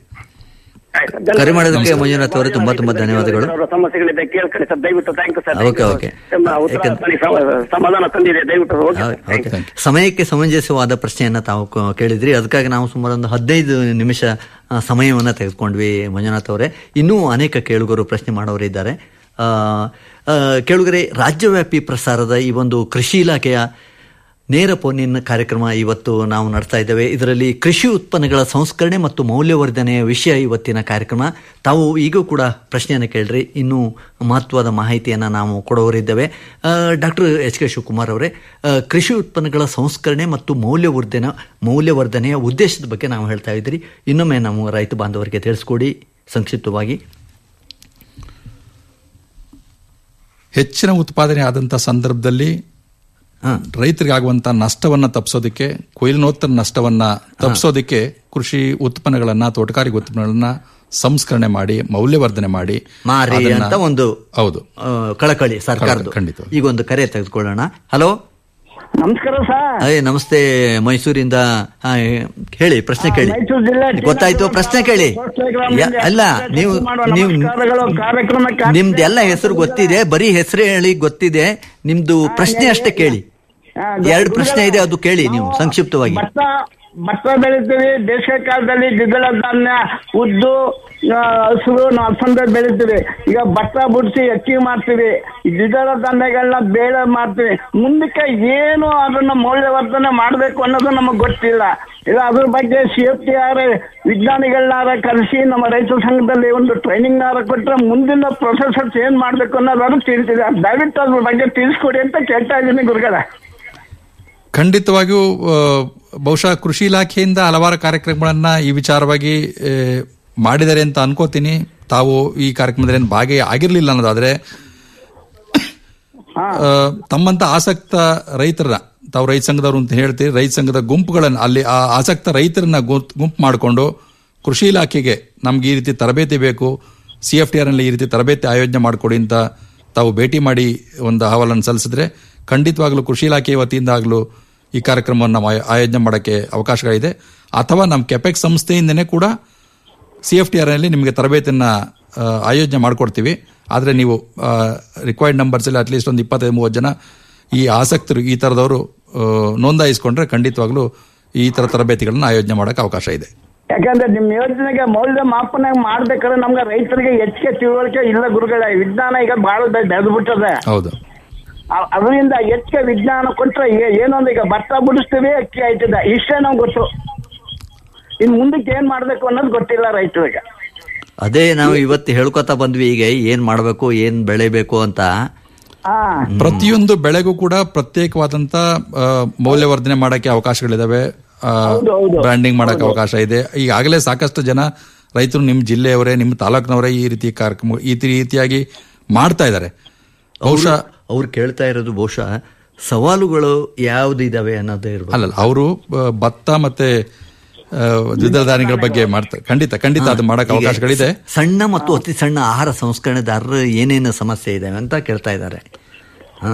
E: ಕರೆ ಮಾಡೋದಕ್ಕೆ ಮಂಜುನಾಥ್ ಅವರೇ ತುಂಬಾ ತುಂಬಾ ಧನ್ಯವಾದಗಳು
G: ಅವರ ಸಮಸ್ಯೆಗಳಿದೆ ಕೇಳ್ಕೊಳ್ಳಿ ಸರ್ ದಯವಿಟ್ಟು thank you sir
E: okay, okay.
G: ತಮ್ಮ ಉತ್ತರ ನನಗೆ ಸಮ- ಸಮಾಧಾನ ತಂದಿದೆ ದಯವಿಟ್ಟು ಓಕೆ ಸರ್.
E: ಓಕೆ. ಸಮಯಕ್ಕೆ ಸಮಂಜಸವಾದ ಪ್ರಶ್ನೆಯನ್ನ ತಾವು ಕ- ಕೇಳಿದ್ರಿ ಅದಕ್ಕಾಗಿ ನಾವು ಸುಮಾರು ಒಂದು ಹದಿನೈದು ನಿಮಿಷ ಆ, ಸಮಯವನ್ನ ತೆಗೆದುಕೊಂಡ್ವಿ ಮಂಜುನಾಥ್ ಅವರೇ ಇನ್ನೂ ಅನೇಕ ಕೇಳುಗರು ಪ್ರಶ್ನೆ ಮಾಡೋರಿದ್ದಾರೆ ಆ, ಆ, ಕೇಳುಗರೆ ರಾಜ್ಯವ್ಯಾಪಿ ಪ್ರಸಾರದ ಈ ಒಂದು ಕೃಷಿ ಇಲಾಖೆಯ ನೇರ ಫೋನಿನ ಕಾರ್ಯಕ್ರಮ ಇವತ್ತು ನಾವು ನಡೆಸ್ತಾ ಇದ್ದೇವೆ ಇದರಲ್ಲಿ ಕೃಷಿ ಉತ್ಪನ್ನಗಳ ಸಂಸ್ಕರಣೆ ಮತ್ತು ಮೌಲ್ಯವರ್ಧನೆಯ ವಿಷಯ ಇವತ್ತಿನ ಕಾರ್ಯಕ್ರಮ ತಾವು ಈಗೂ ಕೂಡ ಪ್ರಶ್ನೆಯನ್ನು ಕೇಳ್ರಿ ಇನ್ನೂ ಮಹತ್ವದ ಮಾಹಿತಿಯನ್ನು ನಾವು ಕೊಡೋರಿದ್ದೇವೆ ಡಾಕ್ಟರ್ ಎಚ್ ಕೆ ಶಿವಕುಮಾರ್ ಅವರೇ ಆ, ಕೃಷಿ ಉತ್ಪನ್ನಗಳ ಸಂಸ್ಕರಣೆ ಮತ್ತು ಮೌಲ್ಯವರ್ಧನೆ ಮೌಲ್ಯವರ್ಧನೆಯ ಉದ್ದೇಶದ ಬಗ್ಗೆ ನಾವು ಹೇಳ್ತಾ ಇದ್ರಿ ಇನ್ನೊಮ್ಮೆ ನಾವು ರೈತ ಬಾಂಧವರಿಗೆ ತಿಳಿಸ್ಕೊಡಿ ಸಂಕ್ಷಿಪ್ತವಾಗಿ
F: ಹೆಚ್ಚಿನ ಉತ್ಪಾದನೆ ಆದಂಥ ಸಂದರ್ಭದಲ್ಲಿ ರೈತರಿಗೆ ಆಗುವಂತ ನಷ್ಟವನ್ನ ತಪ್ಪಿಸೋದಕ್ಕೆ ಕೊಯ್ಲಿನೋತ್ತರ ನಷ್ಟವನ್ನ ತಪ್ಪಿಸೋದಕ್ಕೆ ಕೃಷಿ ಉತ್ಪನ್ನಗಳನ್ನ ತೋಟಗಾರಿಕೆ ಉತ್ಪನ್ನಗಳನ್ನ ಸಂಸ್ಕರಣೆ ಮಾಡಿ ಮೌಲ್ಯವರ್ಧನೆ ಮಾಡಿ
E: ಮಾರಿ
F: ಅದನ್ನ-
E: ಅಂತ ಒಂದು
F: ಹೌದು
E: ಆ, ಕಳಕಳಿ ಸರ್ಕಾರದ
F: ಖಂಡಿತ.
E: ಈಗ ಒಂದು ಕರೆ ತೆಗೆದುಕೊಳ್ಳೋಣ ಹಲೋ
G: ನಮಸ್ಕಾರ ಸರ್
E: ಅಯ್ಯ ನಮಸ್ತೆ ಮೈಸೂರಿಂದ ಹಾ, ಹೇಳಿ ಪ್ರಶ್ನೆ ಕೇಳಿ
G: ಮೈಸೂರು ಜಿಲ್ಲೆ ಟಿ.
E: ಗೊತ್ತಾಯ್ತು ಪ್ರಶ್ನೆ ಕೇಳಿ ಯ- ಅಲ್ಲ ನೀವು ನೀವು
G: ನಮಸ್ಕಾರಗಳು ಕಾರ್ಯಕ್ರಮಕ್ಕೆ
E: ನಿಮ್ದೆಲ್ಲ ಹೆಸರು ಗೊತ್ತಿದೆ ಬರೀ ಹೆಸರು ಹೇಳಿ ಗೊತ್ತಿದೆ ನಿಮ್ದು ಪ್ರಶ್ನೆ ಅಷ್ಟೇ ಕೇಳಿ ಎರಡು ಪ್ರಶ್ನೆ ಇದೆ ಅದು ಕೇಳಿ ನೀವು ಸಂಕ್ಷಿಪ್ತವಾಗಿ
G: ಭತ್ತ ಭತ್ತ ಬೆಳಿತೀವಿ ಬೇಸಿಗೆ ಕಾಲದಲ್ಲಿ ದ್ವಿದಳ ಧಾನ್ಯ ಉದ್ದು ಆ, ಹಸಿರು ನಾವು ಅಲಸಂದೆ ಬೆಳಿತೀವಿ ಈಗ ಭತ್ತ ಬಿಡಿಸಿ ಅಕ್ಕಿ ಮಾಡ್ತೀವಿ ಈ ದ್ವಿದಳ ಧಾನ್ಯಗಳನ್ನ ಬೇಳೆ ಮಾಡ್ತೀವಿ ಮುಂದಕ್ಕೆ ಏನು ಅದನ್ನ ಮೌಲ್ಯವರ್ಧನೆ ಮಾಡಬೇಕು ಅನ್ನೋದು ನಮಗೆ ಗೊತ್ತಿಲ್ಲ ಇಲ್ಲ ಅದ್ರ ಬಗ್ಗೆ ಸಿ ಎಫ್ ಟಿ ಆರ್ ವಿಜ್ಞಾನಿಗಳನ್ನಾರ ಕರೆಸಿ ನಮ್ಮ ರೈತ ಸಂಘದಲ್ಲಿ ಒಂದು ಟ್ರೈನಿಂಗ್ ನಾರ ಕೊಟ್ಟರೆ ಮುಂದಿನ ಪ್ರೊಸೆಸರ್ಸ್ ಏನ್ ಮಾಡಬೇಕು ಅನ್ನೋದು ತಿಳಿಸಿದೆ ದಯವಿಟ್ಟು ಅದ್ರ ಬಗ್ಗೆ ತಿಳಿಸ್ಕೊಡಿ ಅಂತ ಕೇಳ್ತಾ ಇದ್ದೀನಿ ಗುರುಗಳ
F: ಖಂಡಿತವಾಗಿಯೂ ಆ, ಬಹುಶಃ ಕೃಷಿ ಇಲಾಖೆಯಿಂದ ಹಲವಾರು ಕಾರ್ಯಕ್ರಮಗಳನ್ನ ಈ ವಿಚಾರವಾಗಿ ಆ, ಮಾಡಿದ್ದಾರೆ ಅಂತ ಅನ್ಕೋತೀನಿ ತಾವು ಈ ಕಾರ್ಯಕ್ರಮದಲ್ಲಿ ಏನು ಭಾಗಿ ಆಗಿರ್ಲಿಲ್ಲ ಅನ್ನೋದಾದ್ರೆ ಆ, ತಮ್ಮಂತ ಆಸಕ್ತ ರೈತರ ತಾವು ರೈತ ಸಂಘದವರು ಅಂತ ಹೇಳ್ತೀರಿ ರೈತ ಸಂಘದ ಗುಂಪುಗಳನ್ನ ಅಲ್ಲಿ ಆ ಆಸಕ್ತ ರೈತರನ್ನ ಗುಂಪ್- ಗುಂಪು ಮಾಡಿಕೊಂಡು ಕೃಷಿ ಇಲಾಖೆಗೆ ನಮ್ಗೆ ಈ ರೀತಿ ತರಬೇತಿ ಬೇಕು ಸಿ ಎಫ್ ಟಿ ಆರ್ ನಲ್ಲಿ ಈ ರೀತಿ ತರಬೇತಿ ಆಯೋಜನೆ ಮಾಡಿಕೊಡಿ ಅಂತ ತಾವು ಭೇಟಿ ಮಾಡಿ ಒಂದು ಅಹವಾಲನ್ನು ಸಲ್ಲಿಸಿದ್ರೆ ಖಂಡಿತವಾಗ್ಲೂ ಕೃಷಿ ಇಲಾಖೆ ವತಿಯಿಂದಾಗಲೂ ಈ ಕಾರ್ಯಕ್ರಮವನ್ನು ನಾವು ಆಯೋ- ಆಯೋಜನೆ ಮಾಡೋಕ್ಕೆ ಅವಕಾಶಗಳಿದೆ ಅಥವಾ ನಮ್ಮ ಕೆಪೆಕ್ ಸಂಸ್ಥೆಯಿಂದನೇ ಕೂಡ ಸಿ ಎಫ್ ಟಿ ಆರ್ ನಲ್ಲಿ ನಿಮಗೆ ತರಬೇತಿಯನ್ನ ಆ, ಆಯೋಜನೆ ಮಾಡಿಕೊಡ್ತೀವಿ ಆದರೆ ನೀವು ರಿಕ್ವೈರ್ಡ್ ನಂಬರ್ಸ್ ಅಲ್ಲಿ ಅಟ್ಲೀಸ್ಟ್ ಒಂದು ಇಪ್ಪತ್ತೈದು ಮೂವತ್ತು ಜನ ಈ ಆಸಕ್ತರು ಈ ಥರದವರು ಆ, ನೋಂದಾಯಿಸ್ಕೊಂಡ್ರೆ ಖಂಡಿತವಾಗ್ಲೂ ಈ ಥರ ತರಬೇತಿಗಳನ್ನ ಆಯೋಜನೆ ಮಾಡೋಕೆ ಅವಕಾಶ ಇದೆ
H: ಯಾಕಂದ್ರೆ ನಿಮ್ ಯೋಜನೆಗೆ ಮೌಲ್ಯ ಮಾಪನ ಮಾಡ್ಬೇಕಾದ್ರೆ ನಮ್ಗೆ ರೈತರಿಗೆ ಹೆಚ್ಚಿಗೆ ತಿಳುವಳಿಕೆ ಇಲ್ಲ ಗುರುಗಳೇ ವಿಜ್ಞಾನ ಈಗ ಬಹಳ ಬೆಳೆದು ಬಿಟ್ಟದೆ
F: ಹೌದು
H: ಆ- ಅದರಿಂದ ಹೆಚ್ಚಿಗೆ ವಿಜ್ಞಾನ ಕೊಟ್ರೆ ಏ- ಏನೊಂದು ಈಗ ಭತ್ತ ಬಿಡಿಸ್ತೀವಿ ಅಕ್ಕಿ ಆಯ್ತದ ಇಷ್ಟೇ ನಮ್ಗೆ ಗೊತ್ತು ಇನ್ ಮುಂದಕ್ಕೆ ಏನ್ ಮಾಡ್ಬೇಕು ಅನ್ನೋದು ಗೊತ್ತಿಲ್ಲ ರೈತರಿಗೆ
E: ಅದೇ ನಾವು ಇವತ್ತು ಹೇಳ್ಕೊತಾ ಬಂದ್ವಿ ಈಗ ಏನ್ ಮಾಡಬೇಕು ಏನ್ ಬೆಳಿಬೇಕು ಅಂತ
H: ಹಾ
F: ಪ್ರತಿಯೊಂದು ಬೆಳೆಗೂ ಕೂಡ ಪ್ರತ್ಯೇಕವಾದಂತ ಆ, ಮೌಲ್ಯವರ್ಧನೆ ಮಾಡಕ್ಕೆ ಅವಕಾಶಗಳಿದಾವೆ
H: ಹೌದು, ಹೌದು.
F: ಬ್ರ್ಯಾಂಡಿಂಗ್ ಮಾಡಕ್ಕೆ ಅವಕಾಶ ಇದೆ ಈಗಾಗಲೇ ಸಾಕಷ್ಟು ಜನ ರೈತರು ನಿಮ್ಮ ಜಿಲ್ಲೆಯವರೇ ನಿಮ್ಮ ತಾಲೂಕಿನವರೇ ಈ ರೀತಿ ಕಾರ್ಯಕ್ರಮ ಈ ರೀತಿಯಾಗಿ ಮಾಡ್ತಾ ಇದ್ದಾರೆ ಬಹುಶಃ
E: ಅವ್ರು ಕೇಳ್ತಾ ಇರೋದು ಬಹುಶಃ ಸವಾಲುಗಳು ಯಾವ್ದಿದಾವೆ ಅನ್ನೋದೇ ಇರ್ಬೋದು
F: ಅಲ್ಲಲ್ಲ ಅವರು ಭತ್ತ ಮತ್ತೆ ಆ, ದ್ವಿದಳ ಧಾನ್ಯಗಳ ಬಗ್ಗೆ ಮಾಡ್ತಾರೆ ಖಂಡಿತ ಖಂಡಿತ ಅದು ಮಾಡಕ್ಕೆ
E: ಈಗ
F: ಅವಕಾಶಗಳಿದೆ
E: ಸಣ್ಣ ಮತ್ತು ಅತಿ ಸಣ್ಣ ಆಹಾರ ಸಂಸ್ಕರಣೆದಾರರು ಏನೇನು ಸಮಸ್ಯೆ ಇದೆ ಅಂತ ಕೇಳ್ತಾ ಇದ್ದಾರೆ ಹಾ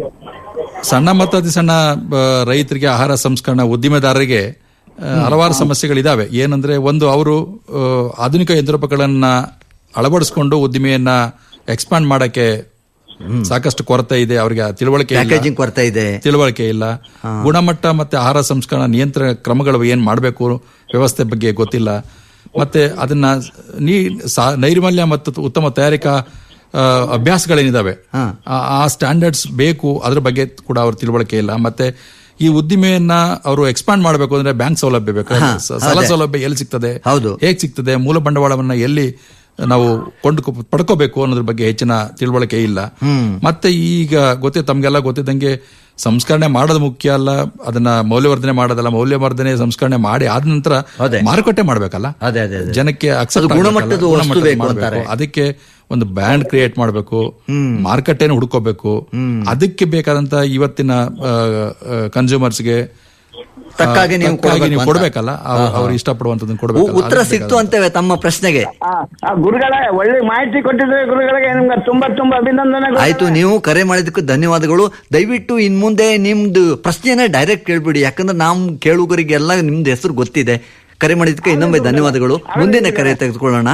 F: ಸಣ್ಣ ಮತ್ತು ಅತಿ ಸಣ್ಣ ಆ, ರೈತರಿಗೆ ಆಹಾರ ಸಂಸ್ಕರಣಾ ಉದ್ದಿಮೆದಾರರಿಗೆ ಆ, ಹಲವಾರು ಸಮಸ್ಯೆಗಳಿದಾವೆ ಏನಂದ್ರೆ ಒಂದು ಅವರು ಆ, ಆಧುನಿಕ ಯಂತ್ರೋಪಕರಣಗಳನ್ನ ಅಳವಡಿಸಿಕೊಂಡು ಉದ್ದಿಮೆಯನ್ನ ಎಕ್ಸ್ಪಾಂಡ್ ಮಾಡಕ್ಕೆ ಸಾಕಷ್ಟು ಕೊರತೆ ಇದೆ ಅವರಿಗೆ ಆ ತಿಳುವಳಿಕೆ ಇಲ್ಲ.
E: ಪ್ಯಾಕೇಜಿಂಗ್ ಕೊರತೆ ಇದೆ
F: ತಿಳುವಳಿಕೆ ಇಲ್ಲ ಗುಣಮಟ್ಟ ಮತ್ತೆ ಆಹಾರ ಸಂಸ್ಕರಣಾ ನಿಯಂತ್ರಣ ಕ್ರಮಗಳು ಏನ್ ಮಾಡಬೇಕು ವ್ಯವಸ್ಥೆ ಬಗ್ಗೆ ಗೊತ್ತಿಲ್ಲ ಮತ್ತೆ ಅದನ್ನ ನೀ ಸಾ- ನೈರ್ಮಲ್ಯ ಮತ್ತು ಉತ್ತಮ ತಯಾರಿಕಾ ಆ, ಅಭ್ಯಾಸಗಳೇನಿದಾವೆ ಆ- ಆ ಸ್ಟ್ಯಾಂಡರ್ಡ್ಸ್ ಬೇಕು ಅದ್ರ ಬಗ್ಗೆ ಕೂಡ ಅವ್ರ ತಿಳುವಳಿಕೆ ಇಲ್ಲ ಮತ್ತೆ ಈ ಉದ್ದಿಮೆಯನ್ನ ಅವರು ಎಕ್ಸ್ಪಾಂಡ್ ಮಾಡಬೇಕು ಅಂದ್ರೆ ಬ್ಯಾಂಕ್ ಸೌಲಭ್ಯ ಬೇಕು
E: ಹಾ,
F: ಸ- ಸಾಲ
E: ಅದೇ.
F: ಸೌಲಭ್ಯ ಎಲ್ಲಿ ಸಿಗ್ತದೆ
E: ಹೌದು.
F: ಹೇಗ್ ಸಿಗ್ತದೆ ಮೂಲ ಬಂಡವಾಳವನ್ನ ಎಲ್ಲಿ ನಾವು ಕೊಂಡು ಪಡ್ಕೋಬೇಕು ಅನ್ನೋದ್ರ ಬಗ್ಗೆ ಹೆಚ್ಚಿನ ತಿಳುವಳಿಕೆ ಇಲ್ಲ ಮತ್ತೆ ಈಗ ಗೊತ್ತೇ ತಮ್ಗೆಲ್ಲ ಗೊತ್ತಿದ್ದಂಗೆ ಸಂಸ್ಕರಣೆ ಮಾಡೋದು ಮುಖ್ಯ ಅಲ್ಲ ಅದನ್ನ ಮೌಲ್ಯವರ್ಧನೆ ಮಾಡೋದಲ್ಲ ಮೌಲ್ಯವರ್ಧನೆ ಸಂಸ್ಕರಣೆ ಮಾಡಿ ಆದ ನಂತರ
E: ಅದೇ.
F: ಮಾರುಕಟ್ಟೆ ಮಾಡ್ಬೇಕಲ್ಲ
E: ಅದೇ, ಅದೇ, ಅದೇ.
F: ಜನಕ್ಕೆ accept
E: ಅದು ಗುಣಮಟ್ಟದ
F: ಆಗ್ಬೇಕಲ್ಲ,
E: ವಸ್ತು
F: ಗುಣಮಟ್ಟದ
E: ಬೇಕು
F: ಮಾಡ್ಬೇಕು.
E: ಅಂತಾರೆ.
F: ಅದಕ್ಕೆ ಒಂದು ಬ್ರ್ಯಾಂಡ್ ಕ್ರಿಯೇಟ್ ಮಾಡಬೇಕು ಮಾರುಕಟ್ಟೆನ ಹುಡ್ಕೋಬೇಕು ಅದಕ್ಕೆ ಬೇಕಾದಂತ ಇವತ್ತಿನ ಕನ್ಸ್ಯೂಮರ್ಸ್ಗೆ
E: ತಕ್ಕಾಗಿ ನೀವು ಕೊಡ್ಬೇಕು
F: ನೀವು
E: ಅಂತ.
F: ಕೊಡ್ಬೇಕಲ್ಲ ಅವ್ರು- ಅವ್ರು ಇಷ್ಟಪಡುವಂತದನ್ನ ಕೊಡ್ಬೇಕಲ್ಲ
E: ಉತ್ತರ
F: ಅದಕ್ಕೆ
E: ಸಿಕ್ತು ಅಂತೇವೆ ತಮ್ಮ ಪ್ರಶ್ನೆಗೆ
H: ಆ, ಆ ಗುರುಗಳೇ ಒಳ್ಳೆ ಮಾಹಿತಿ ಕೊಟ್ಟಿದ್ರೆ ಗುರುಗಳಿಗೆ ನಿಮ್ಗೆ ತುಂಬಾ ತುಂಬಾ ಅಭಿನಂದನೆಗಳು
E: ಆಯ್ತು ನೀವು ಕರೆ ಮಾಡಿದ್ದಕ್ಕೆ ಧನ್ಯವಾದಗಳು ದಯವಿಟ್ಟು ಇನ್ ಮುಂದೆ ನಿಮ್ದು ಪ್ರಶ್ನೆನ ಡೈರೆಕ್ಟ್ ಕೇಳ್ಬಿಡಿ ಯಾಕಂದ್ರೆ ನಾವು ಕೇಳುಗರಿಗೆಲ್ಲ ನಿಮ್ದು ಹೆಸರು ಗೊತ್ತಿದೆ ಕರೆ ಮಾಡಿದ್ದಕ್ಕೆ ಇನ್ನೊಮ್ಮೆ ಧನ್ಯವಾದಗಳು ಮುಂದಿನ ಕರೆ ತೆಗೆದುಕೊಳ್ಳೋಣ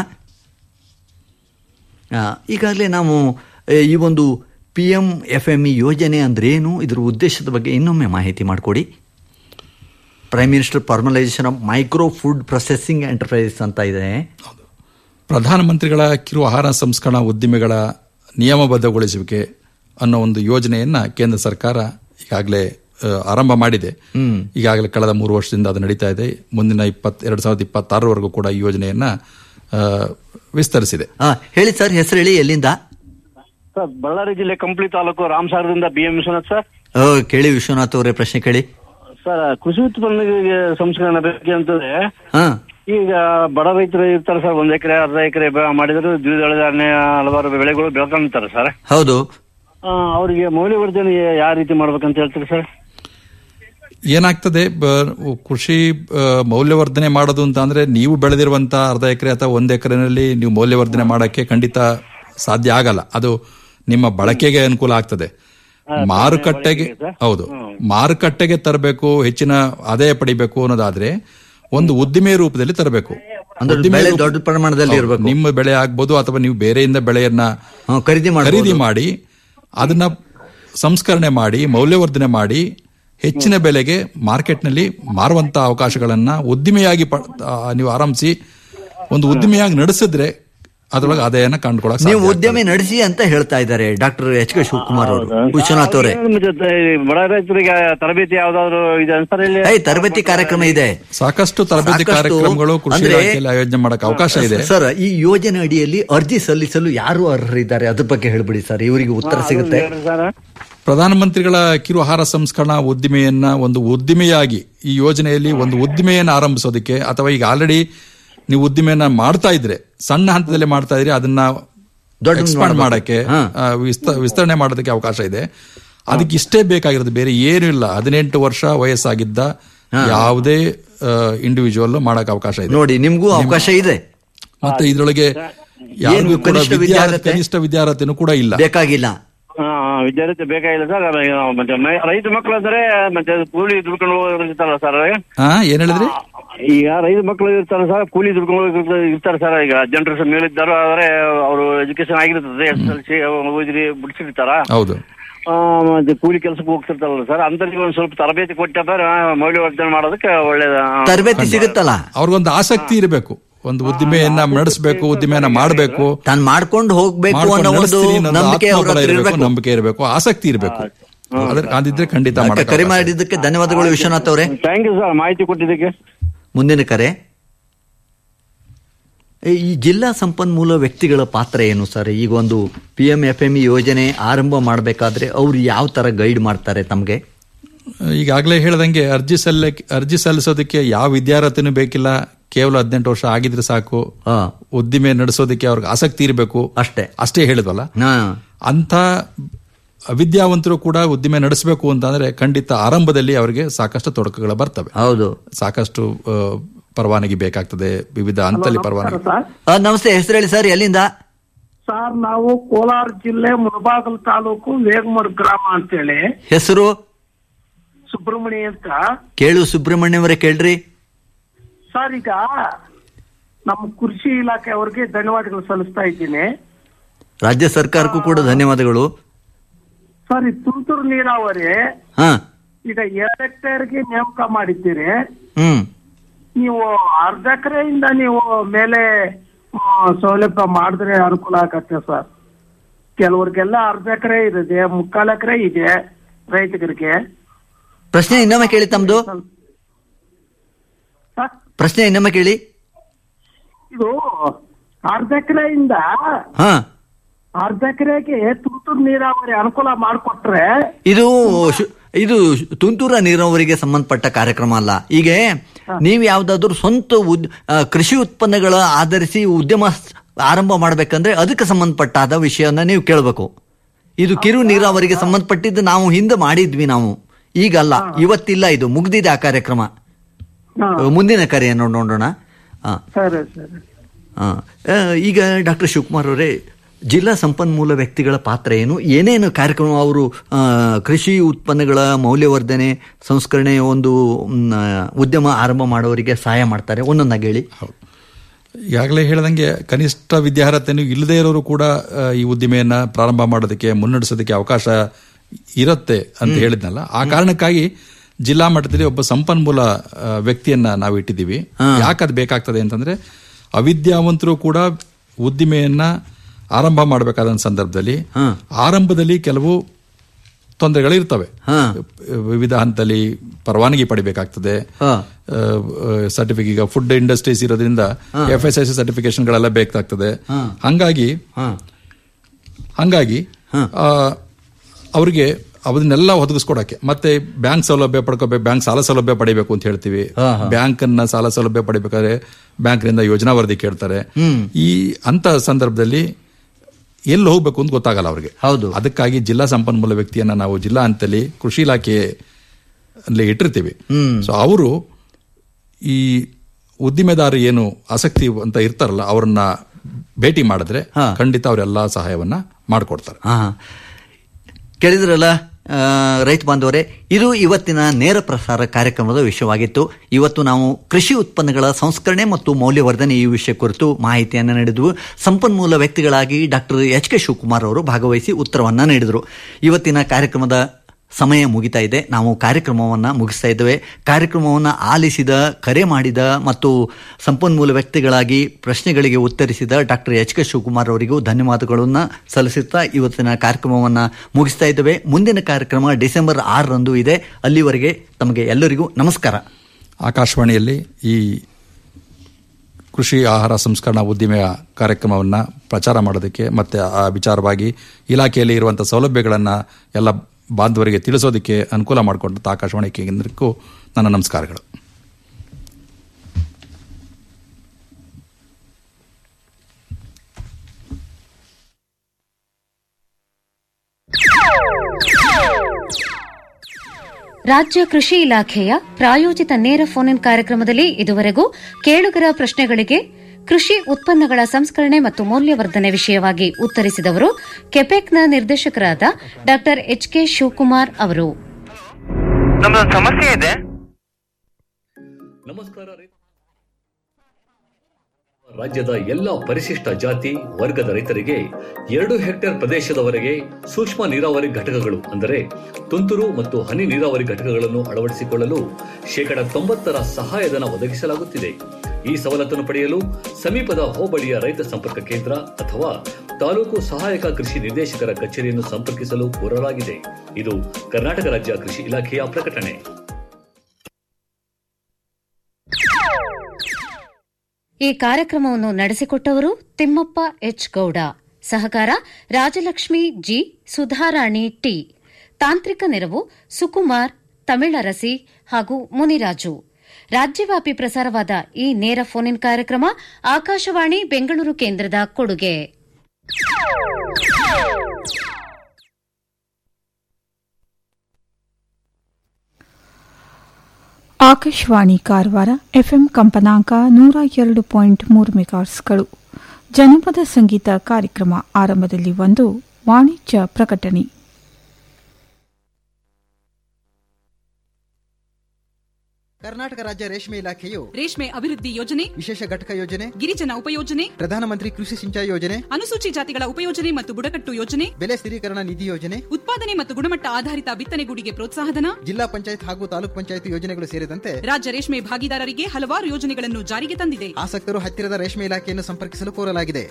E: ಆ, ಈಗಾಗಲೇ ನಾವು ಆ, ಈ ಒಂದು P M F M E ಯೋಜನೆ ಅಂದ್ರೇನು ಇದ್ರ ಉದ್ದೇಶದ ಬಗ್ಗೆ ಇನ್ನೊಮ್ಮೆ ಮಾಹಿತಿ ಮಾಡಿಕೊಡಿ prime minister formalisation of micro food processing enterprises ಅಂತ ಇದೆ
F: ಪ್ರಧಾನಮಂತ್ರಿಗಳ ಕಿರು ಆಹಾರ ಸಂಸ್ಕರಣಾ ಉದ್ದಿಮೆಗಳ ನಿಯಮಬದ್ಧಗೊಳಿಸುವಿಕೆ ಅನ್ನೋ ಒಂದು ಯೋಜನೆಯನ್ನ ಕೇಂದ್ರ ಸರ್ಕಾರ ಈಗಾಗಲೇ ಆ, ಆರಂಭ ಮಾಡಿದೆ ಈಗಾಗಲೇ ಕಳೆದ ಮೂರು ವರ್ಷದಿಂದ ಅದು ನಡೀತಾ ಇದೆ ಮುಂದಿನ ಇಪ್ಪತ್ ಎರಡ್ ಸಾವಿರದ ಇಪ್ಪತ್ತಾರವರೆಗೂ ಕೂಡ ಈ ಯೋಜನೆಯನ್ನ ಆ, ವಿಸ್ತರಿಸಿದೆ
E: ಆ, ಹೇಳಿ ಸರ್ ಹೆಸರು ಹೇಳಿ ಎಲ್ಲಿಂದ
I: ಸರ್ ಬಳ್ಳಾರಿ ಜಿಲ್ಲೆ ಕಂಪ್ಲಿ ತಾಲೂಕು ರಾಮಸಾಗರದಿಂದ ಬಿ ಎಂ ವಿಶ್ವನಾಥ್ ಸರ್
E: ಓ, ಕೇಳಿ ವಿಶ್ವನಾಥ್ ಅವರೇ ಪ್ರಶ್ನೆ ಕೇಳಿ
I: ಸರ್ ಕೃಷಿ ಉತ್ಪನ್ನಗಳಿಗೆ ಸಂಸ್ಕರಣೆ ಬಗ್ಗೆ ಅಂತಂದ್ರೆ
E: ಹಾ
I: ಈಗ ಬಡ ರೈತರು ಇರ್ತಾರೆ ಸರ್ ಒಂದ್ ಎಕರೆ ಅರ್ಧ ಎಕರೆ ಮಾಡಿದ್ರೆ ದ್ವಿದಳ ಧಾನ್ಯ ಹಲವಾರು ಬೆಳೆಗಳು ಬೆಳ್ಕೊಂಡಿರ್ತಾರೆ ಸರ್
E: ಹೌದು
I: ಆ, ಅವರಿಗೆ ಮೌಲ್ಯವರ್ಧನೆ ಯಾವ ರೀತಿ ಮಾಡ್ಬೇಕಂತ ಹೇಳ್ತೀರಿ ಸರ್
F: ಏನಾಗ್ತದೆ ಬ- ಕೃಷಿ ಆ, ಮೌಲ್ಯವರ್ಧನೆ ಮಾಡೋದು ಅಂತ ಅಂದ್ರೆ ನೀವು ಬೆಳೆದಿರುವಂತ ಅರ್ಧ ಎಕರೆ ಅಥವಾ ಒಂದ್ ಎಕರೆನಲ್ಲಿ ನೀವು ಮೌಲ್ಯವರ್ಧನೆ ಮಾಡಕ್ಕೆ ಖಂಡಿತ ಸಾಧ್ಯ ಆಗಲ್ಲ ಅದು ನಿಮ್ಮ ಬಳಕೆಗೆ ಅನುಕೂಲ ಆಗ್ತದೆ ಮಾರುಕಟ್ಟೆಗೆ ಹೌದು ಮಾರುಕಟ್ಟೆಗೆ ತರಬೇಕು ಹೆಚ್ಚಿನ ಆದಾಯ ಪಡಿಬೇಕು ಅನ್ನೋದಾದ್ರೆ ಒಂದು ಉದ್ದಿಮೆ ರೂಪದಲ್ಲಿ ತರಬೇಕು
E: ಅಂದ್ರೆ
F: ಉದ್ದಿಮೆ
E: ಬೆಳೆ
F: ರೂಪ-
E: ದೊಡ್ಡ ಪ್ರಮಾಣದಲ್ಲಿ
F: ಹೌದು,
E: ಇರಬೇಕು
F: ನಿಮ್ಮ ಬೆಳೆ ಆಗ್ಬೋದು ಅಥವಾ ನೀವು ಬೇರೆಯಿಂದ ಬೆಳೆಯನ್ನ
E: ಖರೀದಿ ಮಾಡಿ
F: ಖರೀದಿ ಮಾಡಿ ಅದನ್ನ ಸಂಸ್ಕರಣೆ ಮಾಡಿ ಮೌಲ್ಯವರ್ಧನೆ ಮಾಡಿ ಹೆಚ್ಚಿನ ಬೆಲೆಗೆ ಮಾರ್ಕೆಟ್ನಲ್ಲಿ ಮಾರುವಂತ ಅವಕಾಶಗಳನ್ನ ಉದ್ದಿಮೆಯಾಗಿ ಪ- ಆ, ನೀವು ಆರಂಭಿಸಿ ಒಂದು ಉದ್ದಿಮೆಯಾಗಿ ನಡೆಸಿದ್ರೆ ಅದರೊಳಗೆ ಆದಾಯನ ಕಂಡುಕೊಳ್ಳಕ್
E: ನೀವು
F: ಸಾಧ್ಯ ಆಗ್ತದೆ.
E: ಉದ್ಯಮಿ ನಡೆಸಿ ಅಂತ ಹೇಳ್ತಾ ಇದ್ದಾರೆ ಡಾಕ್ಟರ್ ಎಚ್ ಕೆ ಶಿವಕುಮಾರ್ ಅವರು ವಿಶ್ವನಾಥ್ ಅವರೇ
I: ನಿಮ್ಮ ಜೊತೆ ಈ ಬಡ ರೈತರಿಗೆ ತರಬೇತಿ ಯಾವ್ದಾದ್ರು ಇದೆ ಸರ್ ಇಲ್ಲಿ
E: ಏಯ್ ತರಬೇತಿ ಕಾರ್ಯಕ್ರಮ ಇದೆ
F: ಸಾಕಷ್ಟು ತರಬೇತಿ
E: ಸಾಕಷ್ಟು
F: ಕಾರ್ಯಕ್ರಮಗಳು ಕೃಷಿ
E: ಅಂದ್ರೆ-
F: ಇಲಾಖೆಯಲ್ಲಿ ಆಯೋಜನೆ ಮಾಡಕ್ಕೆ ಅವಕಾಶ ಇದೆ
E: ಸರ್ ಈ ಯೋಜನೆ ಅಡಿಯಲ್ಲಿ ಅರ್ಜಿ ಸಲ್ಲಿಸಲು ಯಾರು ಅರ್ಹರಿದ್ದಾರೆ ಅದ್ರ ಬಗ್ಗೆ ಹೇಳ್ಬಿಡಿ ಸರ್ ಇವರಿಗೆ ಉತ್ತರ ಸಿಗುತ್ತೆ
I: ಸರ್
F: ಪ್ರಧಾನಮಂತ್ರಿಗಳ ಕಿರು ಆಹಾರ ಸಂಸ್ಕರಣಾ ಉದ್ದಿಮೆಯನ್ನ ಒಂದು ಉದ್ದಿಮೆಯಾಗಿ ಈ ಯೋಜನೆಯಲ್ಲಿ ಒಂದು ಉದ್ದಿಮೆಯನ್ನು ಆರಂಭಿಸೋದಕ್ಕೆ ಅಥವಾ ಈಗ ಆಲ್ರೆಡಿ ನೀವು ಉದ್ದಿಮೆಯನ್ನ ಮಾಡ್ತಾ ಇದ್ರೆ ಸಣ್ಣ ಹಂತದಲ್ಲಿ ಮಾಡ್ತಾ ಇದ್ರೆ ಅದನ್ನ
E: ದೊಡ್ಡ
F: ಎಕ್ಸ್ಪಾಂಡ್
E: ಮಾಡ್ಬೇಕು.
F: ಮಾಡಕ್ಕೆ
E: ಹಾ.
F: ಆ, ವಿಸ್ತ- ವಿಸ್ತರಣೆ ಮಾಡೋದಕ್ಕೆ ಅವಕಾಶ ಇದೆ ಅದಕ್ಕೆ ಇಷ್ಟೇ ಬೇಕಾಗಿರೋದು ಬೇರೆ ಏನು ಇಲ್ಲ ಹದಿನೆಂಟು ವರ್ಷ ವಯಸ್ಸಾಗಿದ್ದ ಯಾವುದೇ ಇಂಡಿವಿಜುವಲ್ ಮಾಡಕ್ ಅವಕಾಶ ಇದೆ
E: ನೋಡಿ ನಿಮ್ಗೂ ಅವಕಾಶ ಇದೆ
F: ಮತ್ತೆ ಇದರೊಳಗೆ ಯಾರಿಗೂ ಕೂಡ
E: ಕನಿಷ್ಠ
F: ವಿದ್ಯಾರ್ಥಿ
E: ವಿದ್ಯಾರ್ಹತೆ?
F: ಕನಿಷ್ಠ ವಿದ್ಯಾರ್ಥಿನೂ ಕೂಡ ಇಲ್ಲ
E: ಬೇಕಾಗಿಲ್ಲ
I: ಹಾ, ವಿದ್ಯಾರ್ಥಿ ಬೇಕಾಗಿಲ್ಲ ಸರ್ ಮತ್ತೆ ಮೈ- ರೈತ ಮಕ್ಕಳು ಅಂದ್ರೆ ಮತ್ತೆ ಕೂಲಿ ದುಡ್ಕೊಂಡು ಹೋಗಿರ್ತಾರಲ್ಲ ಸರ್
F: ಹಾ ಏನ್ ಹೇಳಿದ್ರಿ
I: ಈಗ ರೈತ ಮಕ್ಕಳು ಇರ್ತಾರೆ ಸರ್ ಕೂಲಿ ದುಡ್ಕೊಂಡು ಇರ್ತ- ಇರ್ತಾರೆ ಸರ್ ಈಗ ಜನರು ಮೇಲಿದ್ದಾರೋ ಆದ್ರೆ ಅವರು ಎಜುಕೇಶನ್ ಆಗಿರ್ತದೆ ಎಸ್ ಎಲ್ ಸಿ ಓದಿರಿ ಬಿಡಿಸಿರ್ತಾರ
F: ಹೌದು
I: ಆ, ಮತ್ತೆ ಕೂಲಿ ಕೆಲಸಕ್ಕೆ ಹೋಗ್ತಿರ್ತಾರಲ್ಲ ಸರ್ ಅಂತರಿಗೆ ಒಂದು ಸ್ವಲ್ಪ ತರಬೇತಿ ಕೊಟ್ಟಿದ್ದಾರೆ ಮೌಲ್ಯವರ್ಧನೆ ಮಾಡೋದಕ್ಕೆ ಒಳ್ಳೇದ
E: ತರಬೇತಿ ಸಿಗುತ್ತಲ್ಲ
F: ಅವ್ರಿಗೊಂದು ಆಸಕ್ತಿ ಇರಬೇಕು ಒಂದು ಉದ್ದಿಮೆಯನ್ನ ನಡೆಸಬೇಕು ಉದ್ದಿಮೆಯನ್ನ ಮಾಡಬೇಕು
E: ತಾನು ಮಾಡ್ಕೊಂಡು ಹೋಗ್ಬೇಕು ಅನ್ನೋ ಒಂದು ನಂಬಿಕೆ ಅವ್ರ ಹತ್ರ
F: ಇರಬೇಕು
E: ಇರ್ಬೇಕು
F: ನಂಬಿಕೆ ಇರಬೇಕು ಆಸಕ್ತಿ ಇರಬೇಕು ಅದ್ರ ಅದಿದ್ರೆ ಖಂಡಿತ
E: ಅಕ್ಕ,
F: ಮಾಡಕ್ಕೆ
E: ಕರೆ
F: ಅವಕಾಶ ಇದೆ.
E: ಮಾಡಿದ್ದಕ್ಕೆ ಧನ್ಯವಾದಗಳು ವಿಶ್ವನಾಥ್ ಅವರೇ
I: ಥ್ಯಾಂಕ್ ಯು ಸರ್ ಮಾಹಿತಿ ಕೊಟ್ಟಿದ್ದಕ್ಕೆ
E: ಮುಂದಿನ ಕರೆ ಈ ಜಿಲ್ಲಾ ಸಂಪನ್ಮೂಲ ವ್ಯಕ್ತಿಗಳ ಪಾತ್ರ ಏನು ಸರ್ ಈಗ ಒಂದು ಪಿ ಎಂ ಎಫ್ ಎಂ ಯೋಜನೆ ಆರಂಭ ಮಾಡಬೇಕಾದ್ರೆ ಅವ್ರು ಯಾವ ತರ ಗೈಡ್ ಮಾಡ್ತಾರೆ ತಮಗೆ
F: ಈಗಾಗಲೇ ಹೇಳ್ದಂಗೆ ಅರ್ಜಿ ಸಲ್ಲ ಅರ್ಜಿ ಸಲ್ಲಿಸೋದಕ್ಕೆ ಯಾವ ವಿದ್ಯಾರ್ಥಿನೂ ಬೇಕಿಲ್ಲ ಕೇವಲ ಹದಿನೆಂಟು ವರ್ಷ ಆಗಿದ್ರೆ ಸಾಕು ಉದ್ದಿಮೆ ನಡೆಸೋದಕ್ಕೆ ಅವ್ರಿಗೆ ಆಸಕ್ತಿ ಇರಬೇಕು
E: ಅಷ್ಟೇ
F: ಅಷ್ಟೇ ಹೇಳಿದ್ವಲ್ಲ ಅಂತ ವಿದ್ಯಾವಂತರು ಕೂಡ ಉದ್ದಿಮೆ ನಡೆಸಬೇಕು ಅಂತಂದ್ರೆ ಖಂಡಿತ ಆರಂಭದಲ್ಲಿ ಅವರಿಗೆ ಸಾಕಷ್ಟು ತೊಡಕುಗಳು ಬರ್ತವೆ
E: ಹೌದು
F: ಸಾಕಷ್ಟು ಆ, ಪರವಾನಗಿ ಬೇಕಾಗ್ತದೆ ವಿವಿಧ ಹಂತದಲ್ಲಿ ಪರವಾನಗಿ
E: ಆ, ನಮಸ್ತೆ ಹೆಸರು ಹೇಳಿ ಸರ್ ಎಲ್ಲಿಂದ
J: ಸರ್ ನಾವು ಕೋಲಾರ ಜಿಲ್ಲೆ ಮುಳಬಾಗಲ್ ತಾಲೂಕು ವೇಗಮರ್ ಗ್ರಾಮ ಅಂತೇಳಿ
E: ಹೆಸರು
J: ಸುಬ್ರಹ್ಮಣ್ಯ ಅಂತ
E: ಕೇಳು ಸುಬ್ರಹ್ಮಣ್ಯ ಅವರೇ ಕೇಳ್ರಿ
J: ಸರ್ ಈಗ ನಮ್ಮ ಕೃಷಿ ಇಲಾಖೆ ಅವ್ರಿಗೆ ಧನ್ಯವಾದಗಳು ಸಲ್ಲಿಸ್ತಾ ಇದ್ದೀನಿ
E: ರಾಜ್ಯ ಸರ್ಕಾರಕ್ಕೂ ಕೂಡ ಧನ್ಯವಾದಗಳು
J: ಸರ್ ಈ ತುಂತುರು ನೀರಾವರಿ
E: ಹಾ
J: ಈಗ ಎರಡು ಹೆಕ್ಟೇರ್ಗೆ ನೇಮಕ ಮಾಡಿದ್ದೀರಿ
E: ಹ್ಮ್
J: ನೀವು ಅರ್ಧ ಎಕರೆಯಿಂದ ನೀವು ಮೇಲೆ ಆ, ಸೌಲಭ್ಯ ಮಾಡಿದ್ರೆ ಅನುಕೂಲ ಆಗತ್ತೆ ಸರ್ ಕೆಲವ್ರಿಗೆಲ್ಲ ಅರ್ಧ ಎಕರೆ ಇದೆ ಮುಕ್ಕಾಲು ಎಕರೆ ಇದೆ ರೈತರಿಗೆ
E: ಪ್ರಶ್ನೆ ಇನ್ನೊಮ್ಮೆ ಕೇಳಿ ತಮ್ದು ಪ್ರಶ್ನೆ ಇನ್ನೊಮ್ಮೆ ಕೇಳಿ
J: ಇದು ಅರ್ಧ ಎಕರೆಯಿಂದ
E: ಹಾ
J: ಅರ್ಧ ಎಕರೆಗೆ ತುಂತುರು ನೀರಾವರಿ ಅನುಕೂಲ ಮಾಡಿಕೊಟ್ರೆ
E: ಇದು ಶು- ಇದು ತುಂತುರ ನೀರಾವರಿಗೆ ಸಂಬಂಧಪಟ್ಟ ಕಾರ್ಯಕ್ರಮ ಅಲ್ಲ ಈಗ ನೀವು ಯಾವ್ದಾದ್ರು ಸ್ವಂತ ಉದ್- ಆ, ಕೃಷಿ ಉತ್ಪನ್ನಗಳ ಆಧರಿಸಿ ಉದ್ಯಮ ಸ್- ಆರಂಭ ಮಾಡ್ಬೇಕಂದ್ರೆ ಅದಕ್ಕೆ ಸಂಬಂಧಪಟ್ಟಾದ ವಿಷಯನ ನೀವು ಕೇಳಬೇಕು ಇದು ಕಿರು ನೀರಾವರಿಗೆ ಸಂಬಂಧಪಟ್ಟಿದ್ದು ನಾವು ಹಿಂದೆ ಮಾಡಿದ್ವಿ ನಾವು ಈಗ ಅಲ್ಲ ಇವತ್ತಿಲ್ಲ ಇದು ಮುಗ್ದಿದೆ ಆ ಕಾರ್ಯಕ್ರಮ ಮುಂದಿನ ಕರೆಯನ್ನು ನೋಡೋಣ ಆ,
J: ಸರಿ ಸರಿ
E: ಆ, ಆ, ಈಗ ಡಾಕ್ಟರ್ ಶಿವಕುಮಾರ್ ಅವರೇ ಜಿಲ್ಲಾ ಸಂಪನ್ಮೂಲ ವ್ಯಕ್ತಿಗಳ ಪಾತ್ರ ಏನು ಏನೇನು ಕಾರ್ಯಕ್ರಮ ಅವರು ಆ, ಕೃಷಿ ಉತ್ಪನ್ನಗಳ ಮೌಲ್ಯವರ್ಧನೆ ಸಂಸ್ಕರಣೆ ಒಂದು ಮ್, ಆ, ಉದ್ಯಮ ಆರಂಭ ಮಾಡೋರಿಗೆ ಸಹಾಯ ಮಾಡ್ತಾರೆ ಒಂದೊಂದಾಗಿ ಹೇಳಿ
F: ಈಗಾಗಲೇ ಹೇಳ್ದಂಗೆ ಕನಿಷ್ಠ ವಿದ್ಯಾರ್ಹತೆನೂ ಇಲ್ಲದೇ ಇರೋರು ಕೂಡ ಆ, ಈ ಉದ್ದಿಮೆಯನ್ನ ಪ್ರಾರಂಭ ಮಾಡೋದಕ್ಕೆ ಮುನ್ನಡೆಸೋದಕ್ಕೆ ಅವಕಾಶ ಇರುತ್ತೆ ಅಂತ ಹೇಳಿದ್ನಲ್ಲ ಆ ಕಾರಣಕ್ಕಾಗಿ ಜಿಲ್ಲಾ ಮಟ್ಟದಲ್ಲಿ ಒಬ್ಬ ಸಂಪನ್ಮೂಲ ಆ, ವ್ಯಕ್ತಿಯನ್ನ ನಾವು ಇಟ್ಟಿದ್ದೀವಿ ಯಾಕೆ ಅದು ಬೇಕಾಗ್ತದೆ ಅಂತಂದ್ರೆ ಅವಿದ್ಯಾವಂತರು ಕೂಡ ಉದ್ದಿಮೆಯನ್ನ ಆರಂಭ ಮಾಡಬೇಕಾದ ಸಂದರ್ಭದಲ್ಲಿ ಆರಂಭದಲ್ಲಿ ಕೆಲವು ತೊಂದರೆಗಳು ಇರ್ತವೆ ವಿವಿಧ ಹಂತದಲ್ಲಿ ಪರವಾನಗಿ ಪಡಿಬೇಕಾಗ್ತದೆ ಸರ್ಟಿಫಿಕೇಟ್ ಈಗ ಫುಡ್ ಇಂಡಸ್ಟ್ರೀಸ್ ಇರೋದ್ರಿಂದ ಎಫ್ ಎಸ್ ಎಸ್ ಸರ್ಟಿಫಿಕೇಶನ್ಗಳೆಲ್ಲ ಬೇಕಾಗ್ತದೆ ಹಂಗಾಗಿ ಹಂಗಾಗಿ ಆ, ಅವ್ರಿಗೆ ಅವನ್ನೆಲ್ಲ ಒದಗಿಸ್ಕೊಡಕ್ಕೆ ಮತ್ತೆ ಬ್ಯಾಂಕ್ ಸೌಲಭ್ಯ ಪಡ್ಕೋಬೇಕು ಬ್ಯಾಂಕ್ ಸಾಲ ಸೌಲಭ್ಯ ಪಡಿಬೇಕು ಅಂತ ಹೇಳ್ತೀವಿ ಬ್ಯಾಂಕ್ ಅನ್ನ ಸಾಲ ಸೌಲಭ್ಯ ಪಡಿಬೇಕಾದ್ರೆ ಬ್ಯಾಂಕ್ನಿಂದ ಯೋಜನಾ ವರದಿ ಕೇಳ್ತಾರೆ ಈ ಅಂತ ಸಂದರ್ಭದಲ್ಲಿ ಎಲ್ಲಿ ಹೋಗ್ಬೇಕು ಅಂತ ಗೊತ್ತಾಗಲ್ಲ ಅವ್ರಿಗೆ
E: ಹೌದು
F: ಅದಕ್ಕಾಗಿ ಜಿಲ್ಲಾ ಸಂಪನ್ಮೂಲ ವ್ಯಕ್ತಿಯನ್ನ ನಾವು ಜಿಲ್ಲಾ ಹಂತದಲ್ಲಿ ಕೃಷಿ ಇಲಾಖೆ ಅಲ್ಲಿ ಇಟ್ಟಿರ್ತೀವಿ ಸೊ ಅವರು ಈ ಉದ್ದಿಮೆದಾರ ಏನು ಆಸಕ್ತಿ ಅಂತ ಇರ್ತಾರಲ್ಲ ಅವ್ರನ್ನ ಭೇಟಿ ಮಾಡಿದ್ರೆ ಖಂಡಿತ ಅವರೆಲ್ಲ ಸಹಾಯವನ್ನ ಮಾಡಿಕೊಡ್ತಾರೆ
E: ಹಾ ಕೇಳಿದ್ರಲ್ಲ ಆ, ರೈತ ಬಾಂಧವರೇ ಇದು ಇವತ್ತಿನ ನೇರ ಪ್ರಸಾರ ಕಾರ್ಯಕ್ರಮದ ವಿಷಯವಾಗಿತ್ತು ಇವತ್ತು ನಾವು ಕೃಷಿ ಉತ್ಪನ್ನಗಳ ಸಂಸ್ಕರಣೆ ಮತ್ತು ಮೌಲ್ಯವರ್ಧನೆ ಈ ವಿಷಯ ಕುರಿತು ಮಾಹಿತಿಯನ್ನು ನೀಡಿದ್ವು ಸಂಪನ್ಮೂಲ ವ್ಯಕ್ತಿಗಳಾಗಿ ಡಾಕ್ಟರ್ ಎಚ್ ಕೆ ಶಿವಕುಮಾರ್ ಅವರು ಭಾಗವಹಿಸಿ ಉತ್ತರವನ್ನ ನೀಡಿದರು ಇವತ್ತಿನ ಕಾರ್ಯಕ್ರಮದ ಸಮಯ ಮುಗಿತಾ ಇದೆ ನಾವು ಕಾರ್ಯಕ್ರಮವನ್ನು ಮುಗಿಸ್ತಾ ಇದ್ದೇವೆ ಕಾರ್ಯಕ್ರಮವನ್ನು ಆಲಿಸಿದ ಕರೆ ಮಾಡಿದ ಮತ್ತು ಸಂಪನ್ಮೂಲ ವ್ಯಕ್ತಿಗಳಾಗಿ ಪ್ರಶ್ನೆಗಳಿಗೆ ಉತ್ತರಿಸಿದ ಡಾಕ್ಟರ್ ಎಚ್ ಕೆ ಶಿವಕುಮಾರ್ ಅವರಿಗೂ ಧನ್ಯವಾದಗಳನ್ನು ಸಲ್ಲಿಸುತ್ತಾ ಇವತ್ತಿನ ಕಾರ್ಯಕ್ರಮವನ್ನು ಮುಗಿಸ್ತಾ ಇದ್ದೇವೆ ಮುಂದಿನ ಕಾರ್ಯಕ್ರಮ ಡಿಸೆಂಬರ್ ಆರರಂದು ಇದೆ ಅಲ್ಲಿವರೆಗೆ ತಮಗೆ ಎಲ್ಲರಿಗೂ ನಮಸ್ಕಾರ
F: ಆಕಾಶವಾಣಿಯಲ್ಲಿ ಈ ಕೃಷಿ ಆಹಾರ ಸಂಸ್ಕರಣಾ ಉದ್ದಿಮೆಯ ಕಾರ್ಯಕ್ರಮವನ್ನು ಪ್ರಚಾರ ಮಾಡೋದಕ್ಕೆ ಮತ್ತೆ ಆ ವಿಚಾರವಾಗಿ ಇಲಾಖೆಯಲ್ಲಿ ಇರುವಂತಹ ಸೌಲಭ್ಯಗಳನ್ನು ಎಲ್ಲ ಬಾಂಧವರಿಗೆ ತಿಳಿಸೋದಕ್ಕೆ ಅನುಕೂಲ ಮಾಡಿಕೊಂಡಂಥ ಆಕಾಶವಾಣಿ ಕೇಂದ್ರಕ್ಕೂ ನನ್ನ ನಮಸ್ಕಾರಗಳು
B: ರಾಜ್ಯ ಕೃಷಿ ಇಲಾಖೆಯ ಪ್ರಾಯೋಜಿತ ನೇರ ಫೋನ್ ಇನ್ ಕಾರ್ಯಕ್ರಮದಲ್ಲಿ ಇದುವರೆಗೂ ಕೇಳುಗರ ಪ್ರಶ್ನೆಗಳಿಗೆ ಕೃಷಿ ಉತ್ಪನ್ನಗಳ ಸಂಸ್ಕರಣೆ ಮತ್ತು ಮೌಲ್ಯವರ್ಧನೆ ವಿಷಯವಾಗಿ ಉತ್ತರಿಸಿದವರು ಕೆಪೆಕ್ನ ನಿರ್ದೇಶಕರಾದ ಡಾ ಎಚ್ ಕೆ ಶಿವಕುಮಾರ್ ಅವರು
K: ನಮ್ದೊಂದು ಸಮಸ್ಯೆ ಇದೆ
D: ನಮಸ್ಕಾರ ರೈತ ರಾಜ್ಯದ ಎಲ್ಲ ಪರಿಶಿಷ್ಟ ಜಾತಿ ವರ್ಗದ ರೈತರಿಗೆ ಎರಡು ಹೆಕ್ಟೇರ್ ಪ್ರದೇಶದವರೆಗೆ ಸೂಕ್ಷ್ಮ ನೀರಾವರಿ ಘಟಕಗಳು ಅಂದರೆ ತುಂತುರು ಮತ್ತು ಹನಿ ನೀರಾವರಿ ಘಟಕಗಳನ್ನು ಅಳವಡಿಸಿಕೊಳ್ಳಲು ಶೇಕಡ ತೊಂಬತ್ತರ ಸಹಾಯಧನ ಒದಗಿಸಲಾಗುತ್ತಿದೆ ಈ ಸವಲತ್ತನ್ನು ಪಡೆಯಲು ಸಮೀಪದ ಹೋಬಳಿಯ ರೈತ ಸಂಪರ್ಕ ಕೇಂದ್ರ ಅಥವಾ ತಾಲೂಕು ಸಹಾಯಕ ಕೃಷಿ ನಿರ್ದೇಶಕರ ಕಚೇರಿಯನ್ನು ಸಂಪರ್ಕಿಸಲು ಕೋರಲಾಗಿದೆ ಇದು ಕರ್ನಾಟಕ ರಾಜ್ಯ ಕೃಷಿ ಇಲಾಖೆಯ ಪ್ರಕಟಣೆ
B: ಈ ಕಾರ್ಯಕ್ರಮವನ್ನು ನಡೆಸಿಕೊಟ್ಟವರು ತಿಮ್ಮಪ್ಪ ಎಚ್ ಗೌಡ ಸಹಕಾರ ರಾಜಲಕ್ಷ್ಮಿ ಜಿ ಸುಧಾರಾಣಿ ಟಿ ತಾಂತ್ರಿಕ ನೆರವು ಸುಕುಮಾರ್ ತಮಿಳರಸಿ ಹಾಗೂ ಮುನಿರಾಜು ರಾಜ್ಯವ್ಯಾಪಿ ಪ್ರಸಾರವಾದ ಈ ನೇರ ಫೋನ್ ಇನ್ ಕಾರ್ಯಕ್ರಮ ಆಕಾಶವಾಣಿ ಬೆಂಗಳೂರು ಕೇಂದ್ರದ ಕೊಡುಗೆ
K: ಆಕಾಶವಾಣಿ ಕಾರವಾರ ಎಫ್ಎಂ ಕಂಪನಾಂಕ ನೂರ ಎರಡು ಪಾಯಿಂಟ್ ಮೂರು ಮೆಗಾಟ್ಸ್ಗಳು ಜನಪದ ಸಂಗೀತ ಕಾರ್ಯಕ್ರಮ ಆರಂಭದಲ್ಲಿ ಒಂದು ವಾಣಿಜ್ಯ ಪ್ರಕಟಣೆ
L: ಕರ್ನಾಟಕ ರಾಜ್ಯ ರೇಷ್ಮೆ ಇಲಾಖೆಯು
M: ರೇಷ್ಮೆ ಅಭಿವೃದ್ಧಿ ಯೋಜನೆ
L: ವಿಶೇಷ ಘಟಕ ಯೋಜನೆ
M: ಗಿರಿಜನ ಉಪಯೋಜನೆ
L: ಪ್ರಧಾನಮಂತ್ರಿ ಕೃಷಿ ಸಿಂಚಾಯಿ ಯೋಜನೆ
M: ಅನುಸೂಚಿ ಜಾತಿಗಳ ಉಪಯೋಜನೆ ಮತ್ತು ಬುಡಕಟ್ಟು ಯೋಜನೆ
L: ಬೆಲೆ ಸ್ಥಿರೀಕರಣ ನಿಧಿ ಯೋಜನೆ
M: ಉತ್ಪಾದನೆ ಮತ್ತು ಗುಣಮಟ್ಟ ಆಧಾರಿತ ಬಿತ್ತನೆಗೂಡಿಗೆ ಪ್ರೋತ್ಸಾಹಧನ
L: ಜಿಲ್ಲಾ ಪಂಚಾಯತ್ ಹಾಗೂ ತಾಲೂಕ್ ಪಂಚಾಯತ್ ಯೋಜನೆಗಳು ಸೇರಿದಂತೆ
M: ರಾಜ್ಯ ರೇಷ್ಮೆ ಭಾಗಿದಾರರಿಗೆ ಹಲವಾರು ಯೋಜನೆಗಳನ್ನು ಜಾರಿಗೆ ತಂದಿದೆ
L: ಆಸಕ್ತರು ಹತ್ತಿರದ ರೇಷ್ಮೆ ಇಲಾಖೆಯನ್ನು ಸಂಪರ್ಕಿಸಲು ಕೋರಲಾಗಿದೆ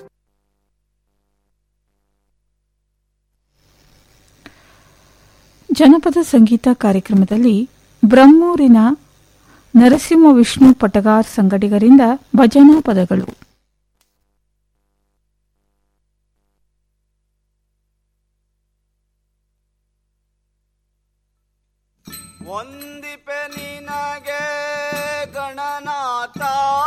K: ಜನಪದ ಸಂಗೀತ ಕಾರ್ಯಕ್ರಮದಲ್ಲಿ ಬ್ರಹ್ಮೂರಿನ ನರಸಿಂಹ ವಿಷ್ಣು ಪಟಗಾರ್ ಸಂಗಡಿಗರಿಂದ ಭಜನಾ ಪದಗಳು
N: ಒಂದಿಪೆ ನಿನಗೆ ಗಣನಾಥ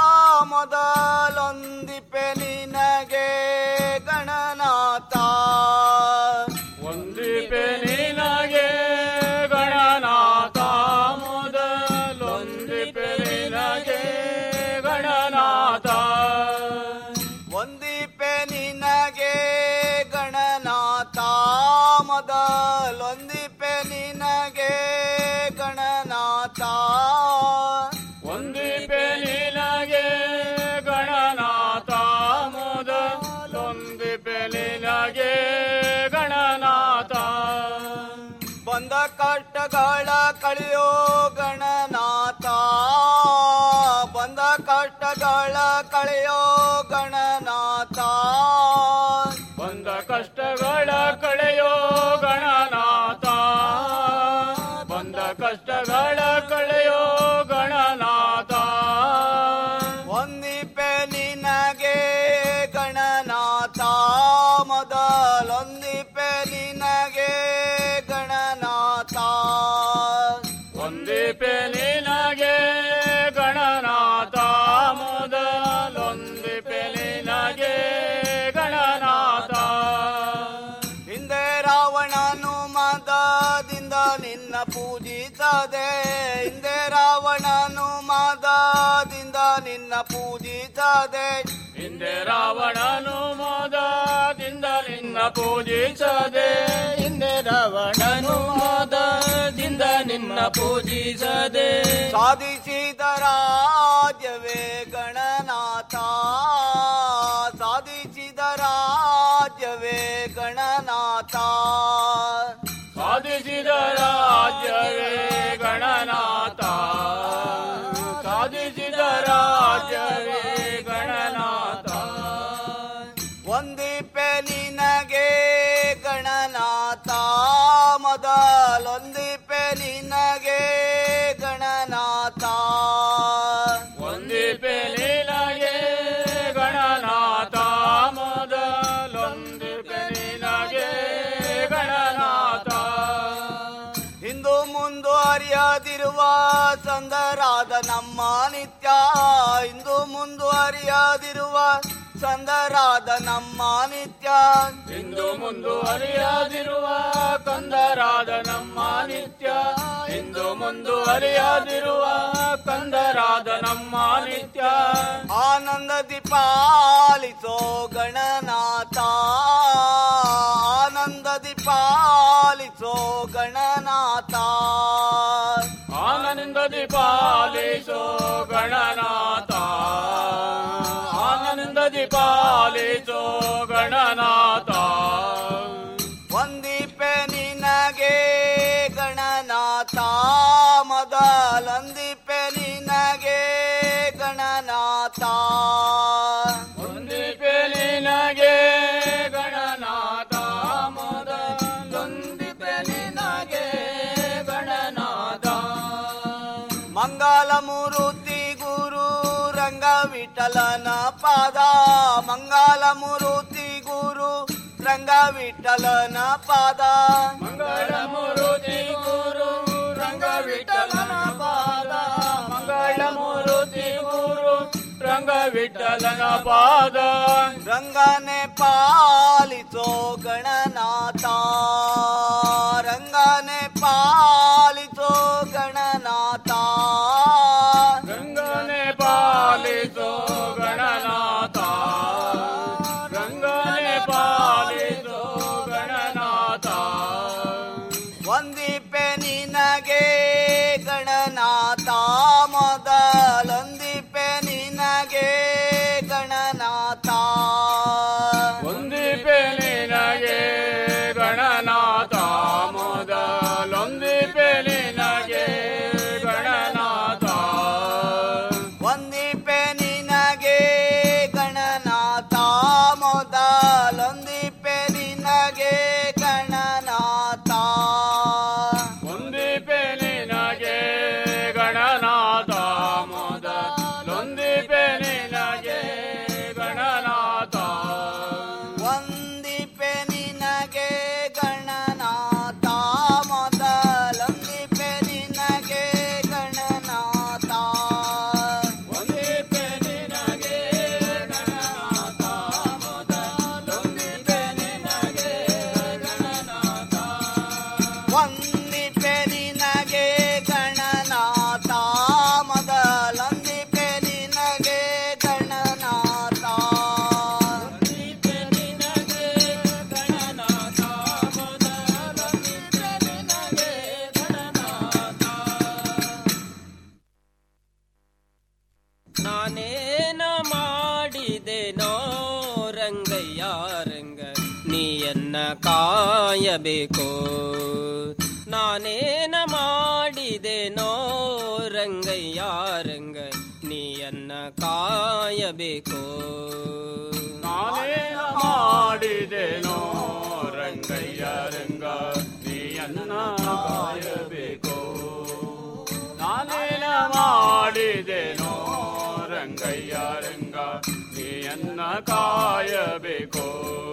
N: ಮೊದಲೊಂದಿಪೆ ನಿನಗೆ ಗಣನಾಥ
O: ಒಂದಿಪೆ ನಿನಗೆ ಗಣನಾಥ ಮೊದಲೊಂದಿಪೆ ನಿನಗೆ ಗಣನಾಥ
N: ಒಂದಿಪೆ ನಿನಗೆ ಗಣನಾಥ ಮೊದಲೊಂದಿಪೆ ನಿನಗೆ ಗಣನಾಥ
O: ಒಂದಿಪೆ ನಿನಗೆ ಗಣನಾಥ ಮೊದಲೊಂದಿಪೆ ನಿನಗೆ ಗಣನಾಥ
N: ಬಂದ ಕಷ್ಟಗಳ ಕಳೆಯೋ ಗಣನಾಥ ಬಂದ ಕಷ್ಟಗಳ ಕಳೆಯೋ ಗಣನಾಥ
O: ಬಂದ ಕಷ್ಟಗಳ ಕಳೆಯೋ ಗಣನಾಥ ಬಂದ ಕಷ್ಟಗಳ ಕಳೆಯೋ ಗಣನಾಥ
N: ಒಂದಿಪೆ ನಿನಗೆ ಗಣನಾಥ ಮೊದಲೊಂದಿಪೆ ನಿನಗೆ ಗಣನಾಥ
O: ಒಂದಿಪೆ ನಿನಗೆ ಗಣನಾಥ ಮೊದಲೊಂದಿಪೆ ನಿನಗೆ ಗಣನಾಥ
N: ಹಿಂದೆ ರಾವಣನು ಮದದಿಂದ ನಿನ್ನ ಪೂಜಿಸದೆ ಹಿಂದೆ ರಾವಣನು ಮದದಿಂದ ನಿನ್ನ ಪೂಜಿಸದೆ
O: ಹಿಂದೆ ರಾವಣನು ಮೋದದಿಂದ ನಿನ್ನ ಪೂಜಿಸದೆ ಹಿಂದೆ ರಾವಣನು ಮೋದದಿಂದ ನಿನ್ನ ಪೂಜಿಸದೆ
N: ಸಾಧಿಸಿದ ರಾಜ್ಯವೇ ಗಣನಾಥ ಸಾಧಿಸಿದ ರಾಜ್ಯವೇ ಗಣನಾಥ
O: ಸಾಧಿಸಿದ ರಾಜ್ಯವೇ ಗಣನಾಥ ಸಾಧಿಸಿದ ರಾಜ್ಯವೇ ಗಣನಾಥ
N: ಒಂದಿಪೆ ನಿನಗೆ ಗಣನಾಥ ಮೊದಲೊಂದಿಪೆ ನಿನಗೆ ಗಣನಾಥ
O: ಒಂದಿಪೆ ನಿನಗೆ ಗಣನಾಥ ಮೊದಲೊಂದಿಪೆ ನಿನಗೆ ಗಣನಾಥ
N: ಹಿಂದು ಮುಂದು ಅರಿಯದಿರುವ ಸಂದರಾದ ನಮ್ಮ ನಿತ್ಯ ಇಂದು ಮುಂದು ಅರಿಯದಿರುವ ಸಂದರಾದ ನಮ್ಮ ನಿತ್ಯ
O: ಇಂದು ಮುಂದು ಅರಿಯಾದಿರುವ ಕಂದರಾದ ನಮ್ಮ ನಿತ್ಯ ಇಂದು ಮುಂದು ಅರಿಯಾದಿರುವ ಕಂದರಾದ ನಮ್ಮ ನಿತ್ಯ
N: ಆನಂದದಿ ಪಾಲಿಸೋ ಗಣನಾಥ ಆನಂದದಿ ಪಾಲಿಸೋ ಗಣನಾಥ
O: ಆನಂದದಿ ಪಾಲಿಸೋ ಗಣನಾಥ ಆನಂದ
N: ಲೊಂದಿಪೆ ನಿನಗೆ ಗಣನಾಥ
O: ಒಂದಿಪೆ ನಿನಗೆ ಗಣನಾಥ ಮೊದಲೊಂದಿಪೆ ನಿನಗೆ ಗಣನಾಥ
N: ಮಂಗಲ ಮೂರುತಿ ಗುರು ರಂಗ ವಿಠಲನ ಪಾದ ಮಂಗಲ ಮೂರುತಿ ಗುರು ರಂಗ ವಿಠಲನ ಪಾದ
O: ಮಂಗಳ ಮೂರುತಿ ಗುರು ರಂಗ ವಿಠಲನ ಪಾದ ಮಂಗಳ ಮೂರುತಿ ಗುರು ರಂಗ ವಿಠಲನ ಪಾದ
N: ರಂಗನೆ ಪಾಲಿಸೋ ಗಣನಾಥ ರಂಗನೆ ಪಾಲಿಸೋ ಗಣನಾಥ
O: ರಂಗನೆ ಪಾಲಿಸೋ ಗಣನಾಥ ರಂಗನೆ ಪಾಲಿಸೋ ಗಣನಾಥ
N: ಒಂದಿಪೆ ನಿನಗೆ ಗಣನಾಥ ಮೊದಲೊಂದಿಪೆ ನಿನಗೆ ಗಣನಾಥ
O: ಒಂದಿಪೆ ನಿನಗೆ ಗಣನಾಥ ಮೊದಲೊಂದಿಪೆ ನಿನಗೆ ಗಣನಾಥ
N: ಒಂದಿಪೆ ನಿನಗೆ ಗಣನಾಥ ಮೊದಲೊಂದಿಪೆ ನಿನಗೆ ಗಣನಾಥ
O: ಒಂದಿಪೆ ನಿನಗೆ ಗಣನಾಥ ಮೊದಲೊಂದಿಪೆ ನಿನಗೆ ಗಣನಾಥ
N: ಒಂದಿಪೆ ನಿನಗೆ ಗಣನಾಥ ಮೊದಲೊಂದಿಪೆ ನಿನಗೆ ಗಣನಾಥ
O: ಒಂದಿಪೆ ನಿನಗೆ ಗಣನಾಥ ಮೊದಲೊಂದಿಪೆ ನಿನಗೆ ಗಣನಾಥ
N: ಒಂದಿಪೆ ನಿನಗೆ ಗಣನಾಥ ಮೊದಲೊಂದಿಪೆ ನಿನಗೆ ಗಣನಾಥ
O: ಒಂದಿಪೆ ನಿನಗೆ ಗಣನಾಥ ಮೊದಲೊಂದಿಪೆ ನಿನಗೆ ಗಣನಾಥ
P: ನಾನೇನ ಮಾಡಿದೆನೋ ರಂಗಯ್ಯ ರಂಗ ನೀಯನ್ನ ಕಾಯಬೇಕು ನಾನೇನ ಮಾಡಿದೆನೋ ರಂಗಯ್ಯ ರಂಗ ನೀಯನ್ನ ಕಾಯಬೇಕು
O: ನಾನೇನ ಮಾಡಿದೆನೋ ರಂಗಯ್ಯ ರಂಗ ನೀಯನ್ನ ಕಾಯಬೇಕು ನಾನೇನ ಮಾಡಿದೆನೋ ರಂಗಯ್ಯ ರಂಗ ನೀಯನ್ನ ಕಾಯಬೇಕು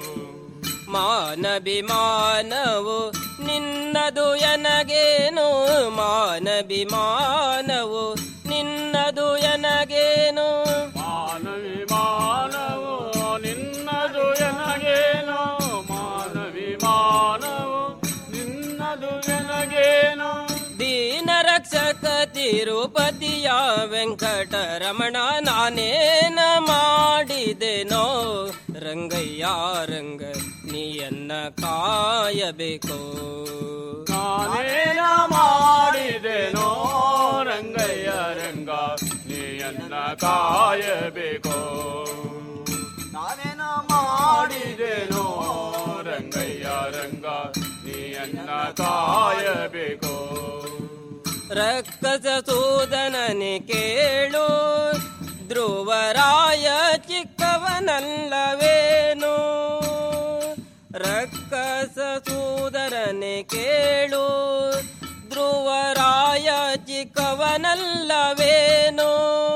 P: ಮಾನಭಿಮಾನವು ನಿನ್ನದು ಎನಗೇನು ಮಾನಭಿಮಾನವು ನಿನ್ನದು ಎನಗೇನು
O: ಮಾನವಿ ಮಾನವು ನಿನ್ನದು ಎನಗೇನೋ ಮಾನವಿ ಮಾನವು ನಿನ್ನದು ಎನಗೇನೋ
P: ದೀನ ರಕ್ಷಕ ತಿರುಪತಿಯ ವೆಂಕಟರಮಣ ನಾನೇನ ಮಾಡಿದೆನೋ ರಂಗಯ್ಯ ರಂಗ ನೀಯನ್ನ ಕಾಯಬೇಕು
O: ನಾನೇನ ಮಾಡಿದೆನೋ ರಂಗಯ್ಯ ರಂಗ ನೀಯನ್ನ ಕಾಯಬೇಕು
N: ನಾನೇನ
O: ಮಾಡಿದೆನೋ ರಂಗಯ್ಯ ರಂಗ ನೀಯನ್ನ ಕಾಯಬೇಕು
P: ರಕ್ಕಸ ಸೂದನನೆ ಕೇಳು ಧ್ರುವರಾಯ ಚಿಕ್ಕವನಲ್ಲವೇನು ರಕ್ಕಸ ಸೂದರನೆ ಕೇಳು ಧ್ರುವರಾಯ ಚಿಕ್ಕವನಲ್ಲವೇನು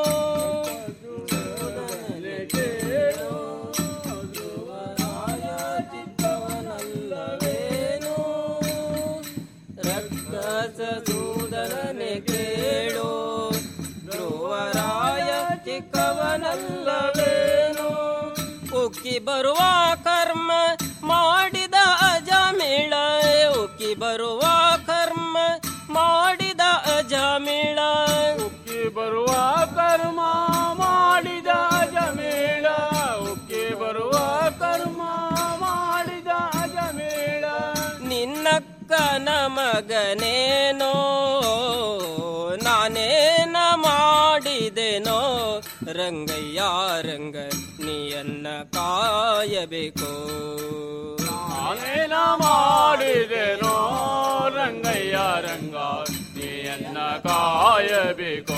P: ರಕ್ಕಸ ಸೂದರನೆ ಕೇಳು ಧ್ರುವರಾಯ ಚಿಕ್ಕವನಲ್ಲವೇನು ಉಕ್ಕಿ ಬರುವ ಕರ್ಮ ಮಾಡಿದ ಅಜಮಿಳ ಉಕ್ಕಿ ಬರುವ ಕರ್ಮ ಮಾಡಿದ ಅಜಮಿಳ
O: ಉಕ್ಕಿ ಬರುವ ಕರ್ಮ ಮಾಡಿದ ಜಮೇಳ ಉಕ್ಕಿ ಬರುವ ಕರ್ಮ ಮಾಡಿದ ಜಮೇಳ
P: ನಿನ್ನಕ್ಕನ ಮಗನೇನೋ ನಾನೇನ ಮಾಡಿದೆನೋ ರಂಗಯ್ಯ ರಂಗ ನೀಯನ್ನ ಕಾಯಬೇಕು
O: ನಾನೇನ ಮಾಡಿದೆನೋ ರಂಗಯ್ಯ ರಂಗ ನೀಯನ್ನ ಕಾಯಬೇಕು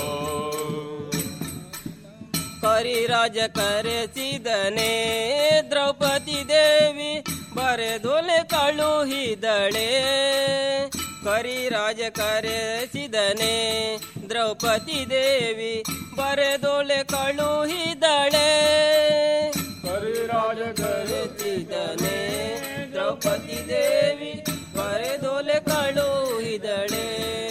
P: ಕರಿರಾಜ ಕರೆಸಿದನೆ ದ್ರೌಪದಿ ದೇವಿ ಬರೆದೊಲೆ ಕಳುಹಿದಳೆ ಕರಿರಾಜ ಕರೆಸಿದನೆ ದ್ರೌಪದಿ ದೇವಿ ಬರೆದೊಲೆ ಕಳುಹಿದಳೆ
O: ಕರಿರಾಜ
P: ಕರೆಸಿದನೆ ದ್ರೌಪದಿ ದೇವಿ ಬರೆದೊಲೆ ಕಳುಹಿದಳೆ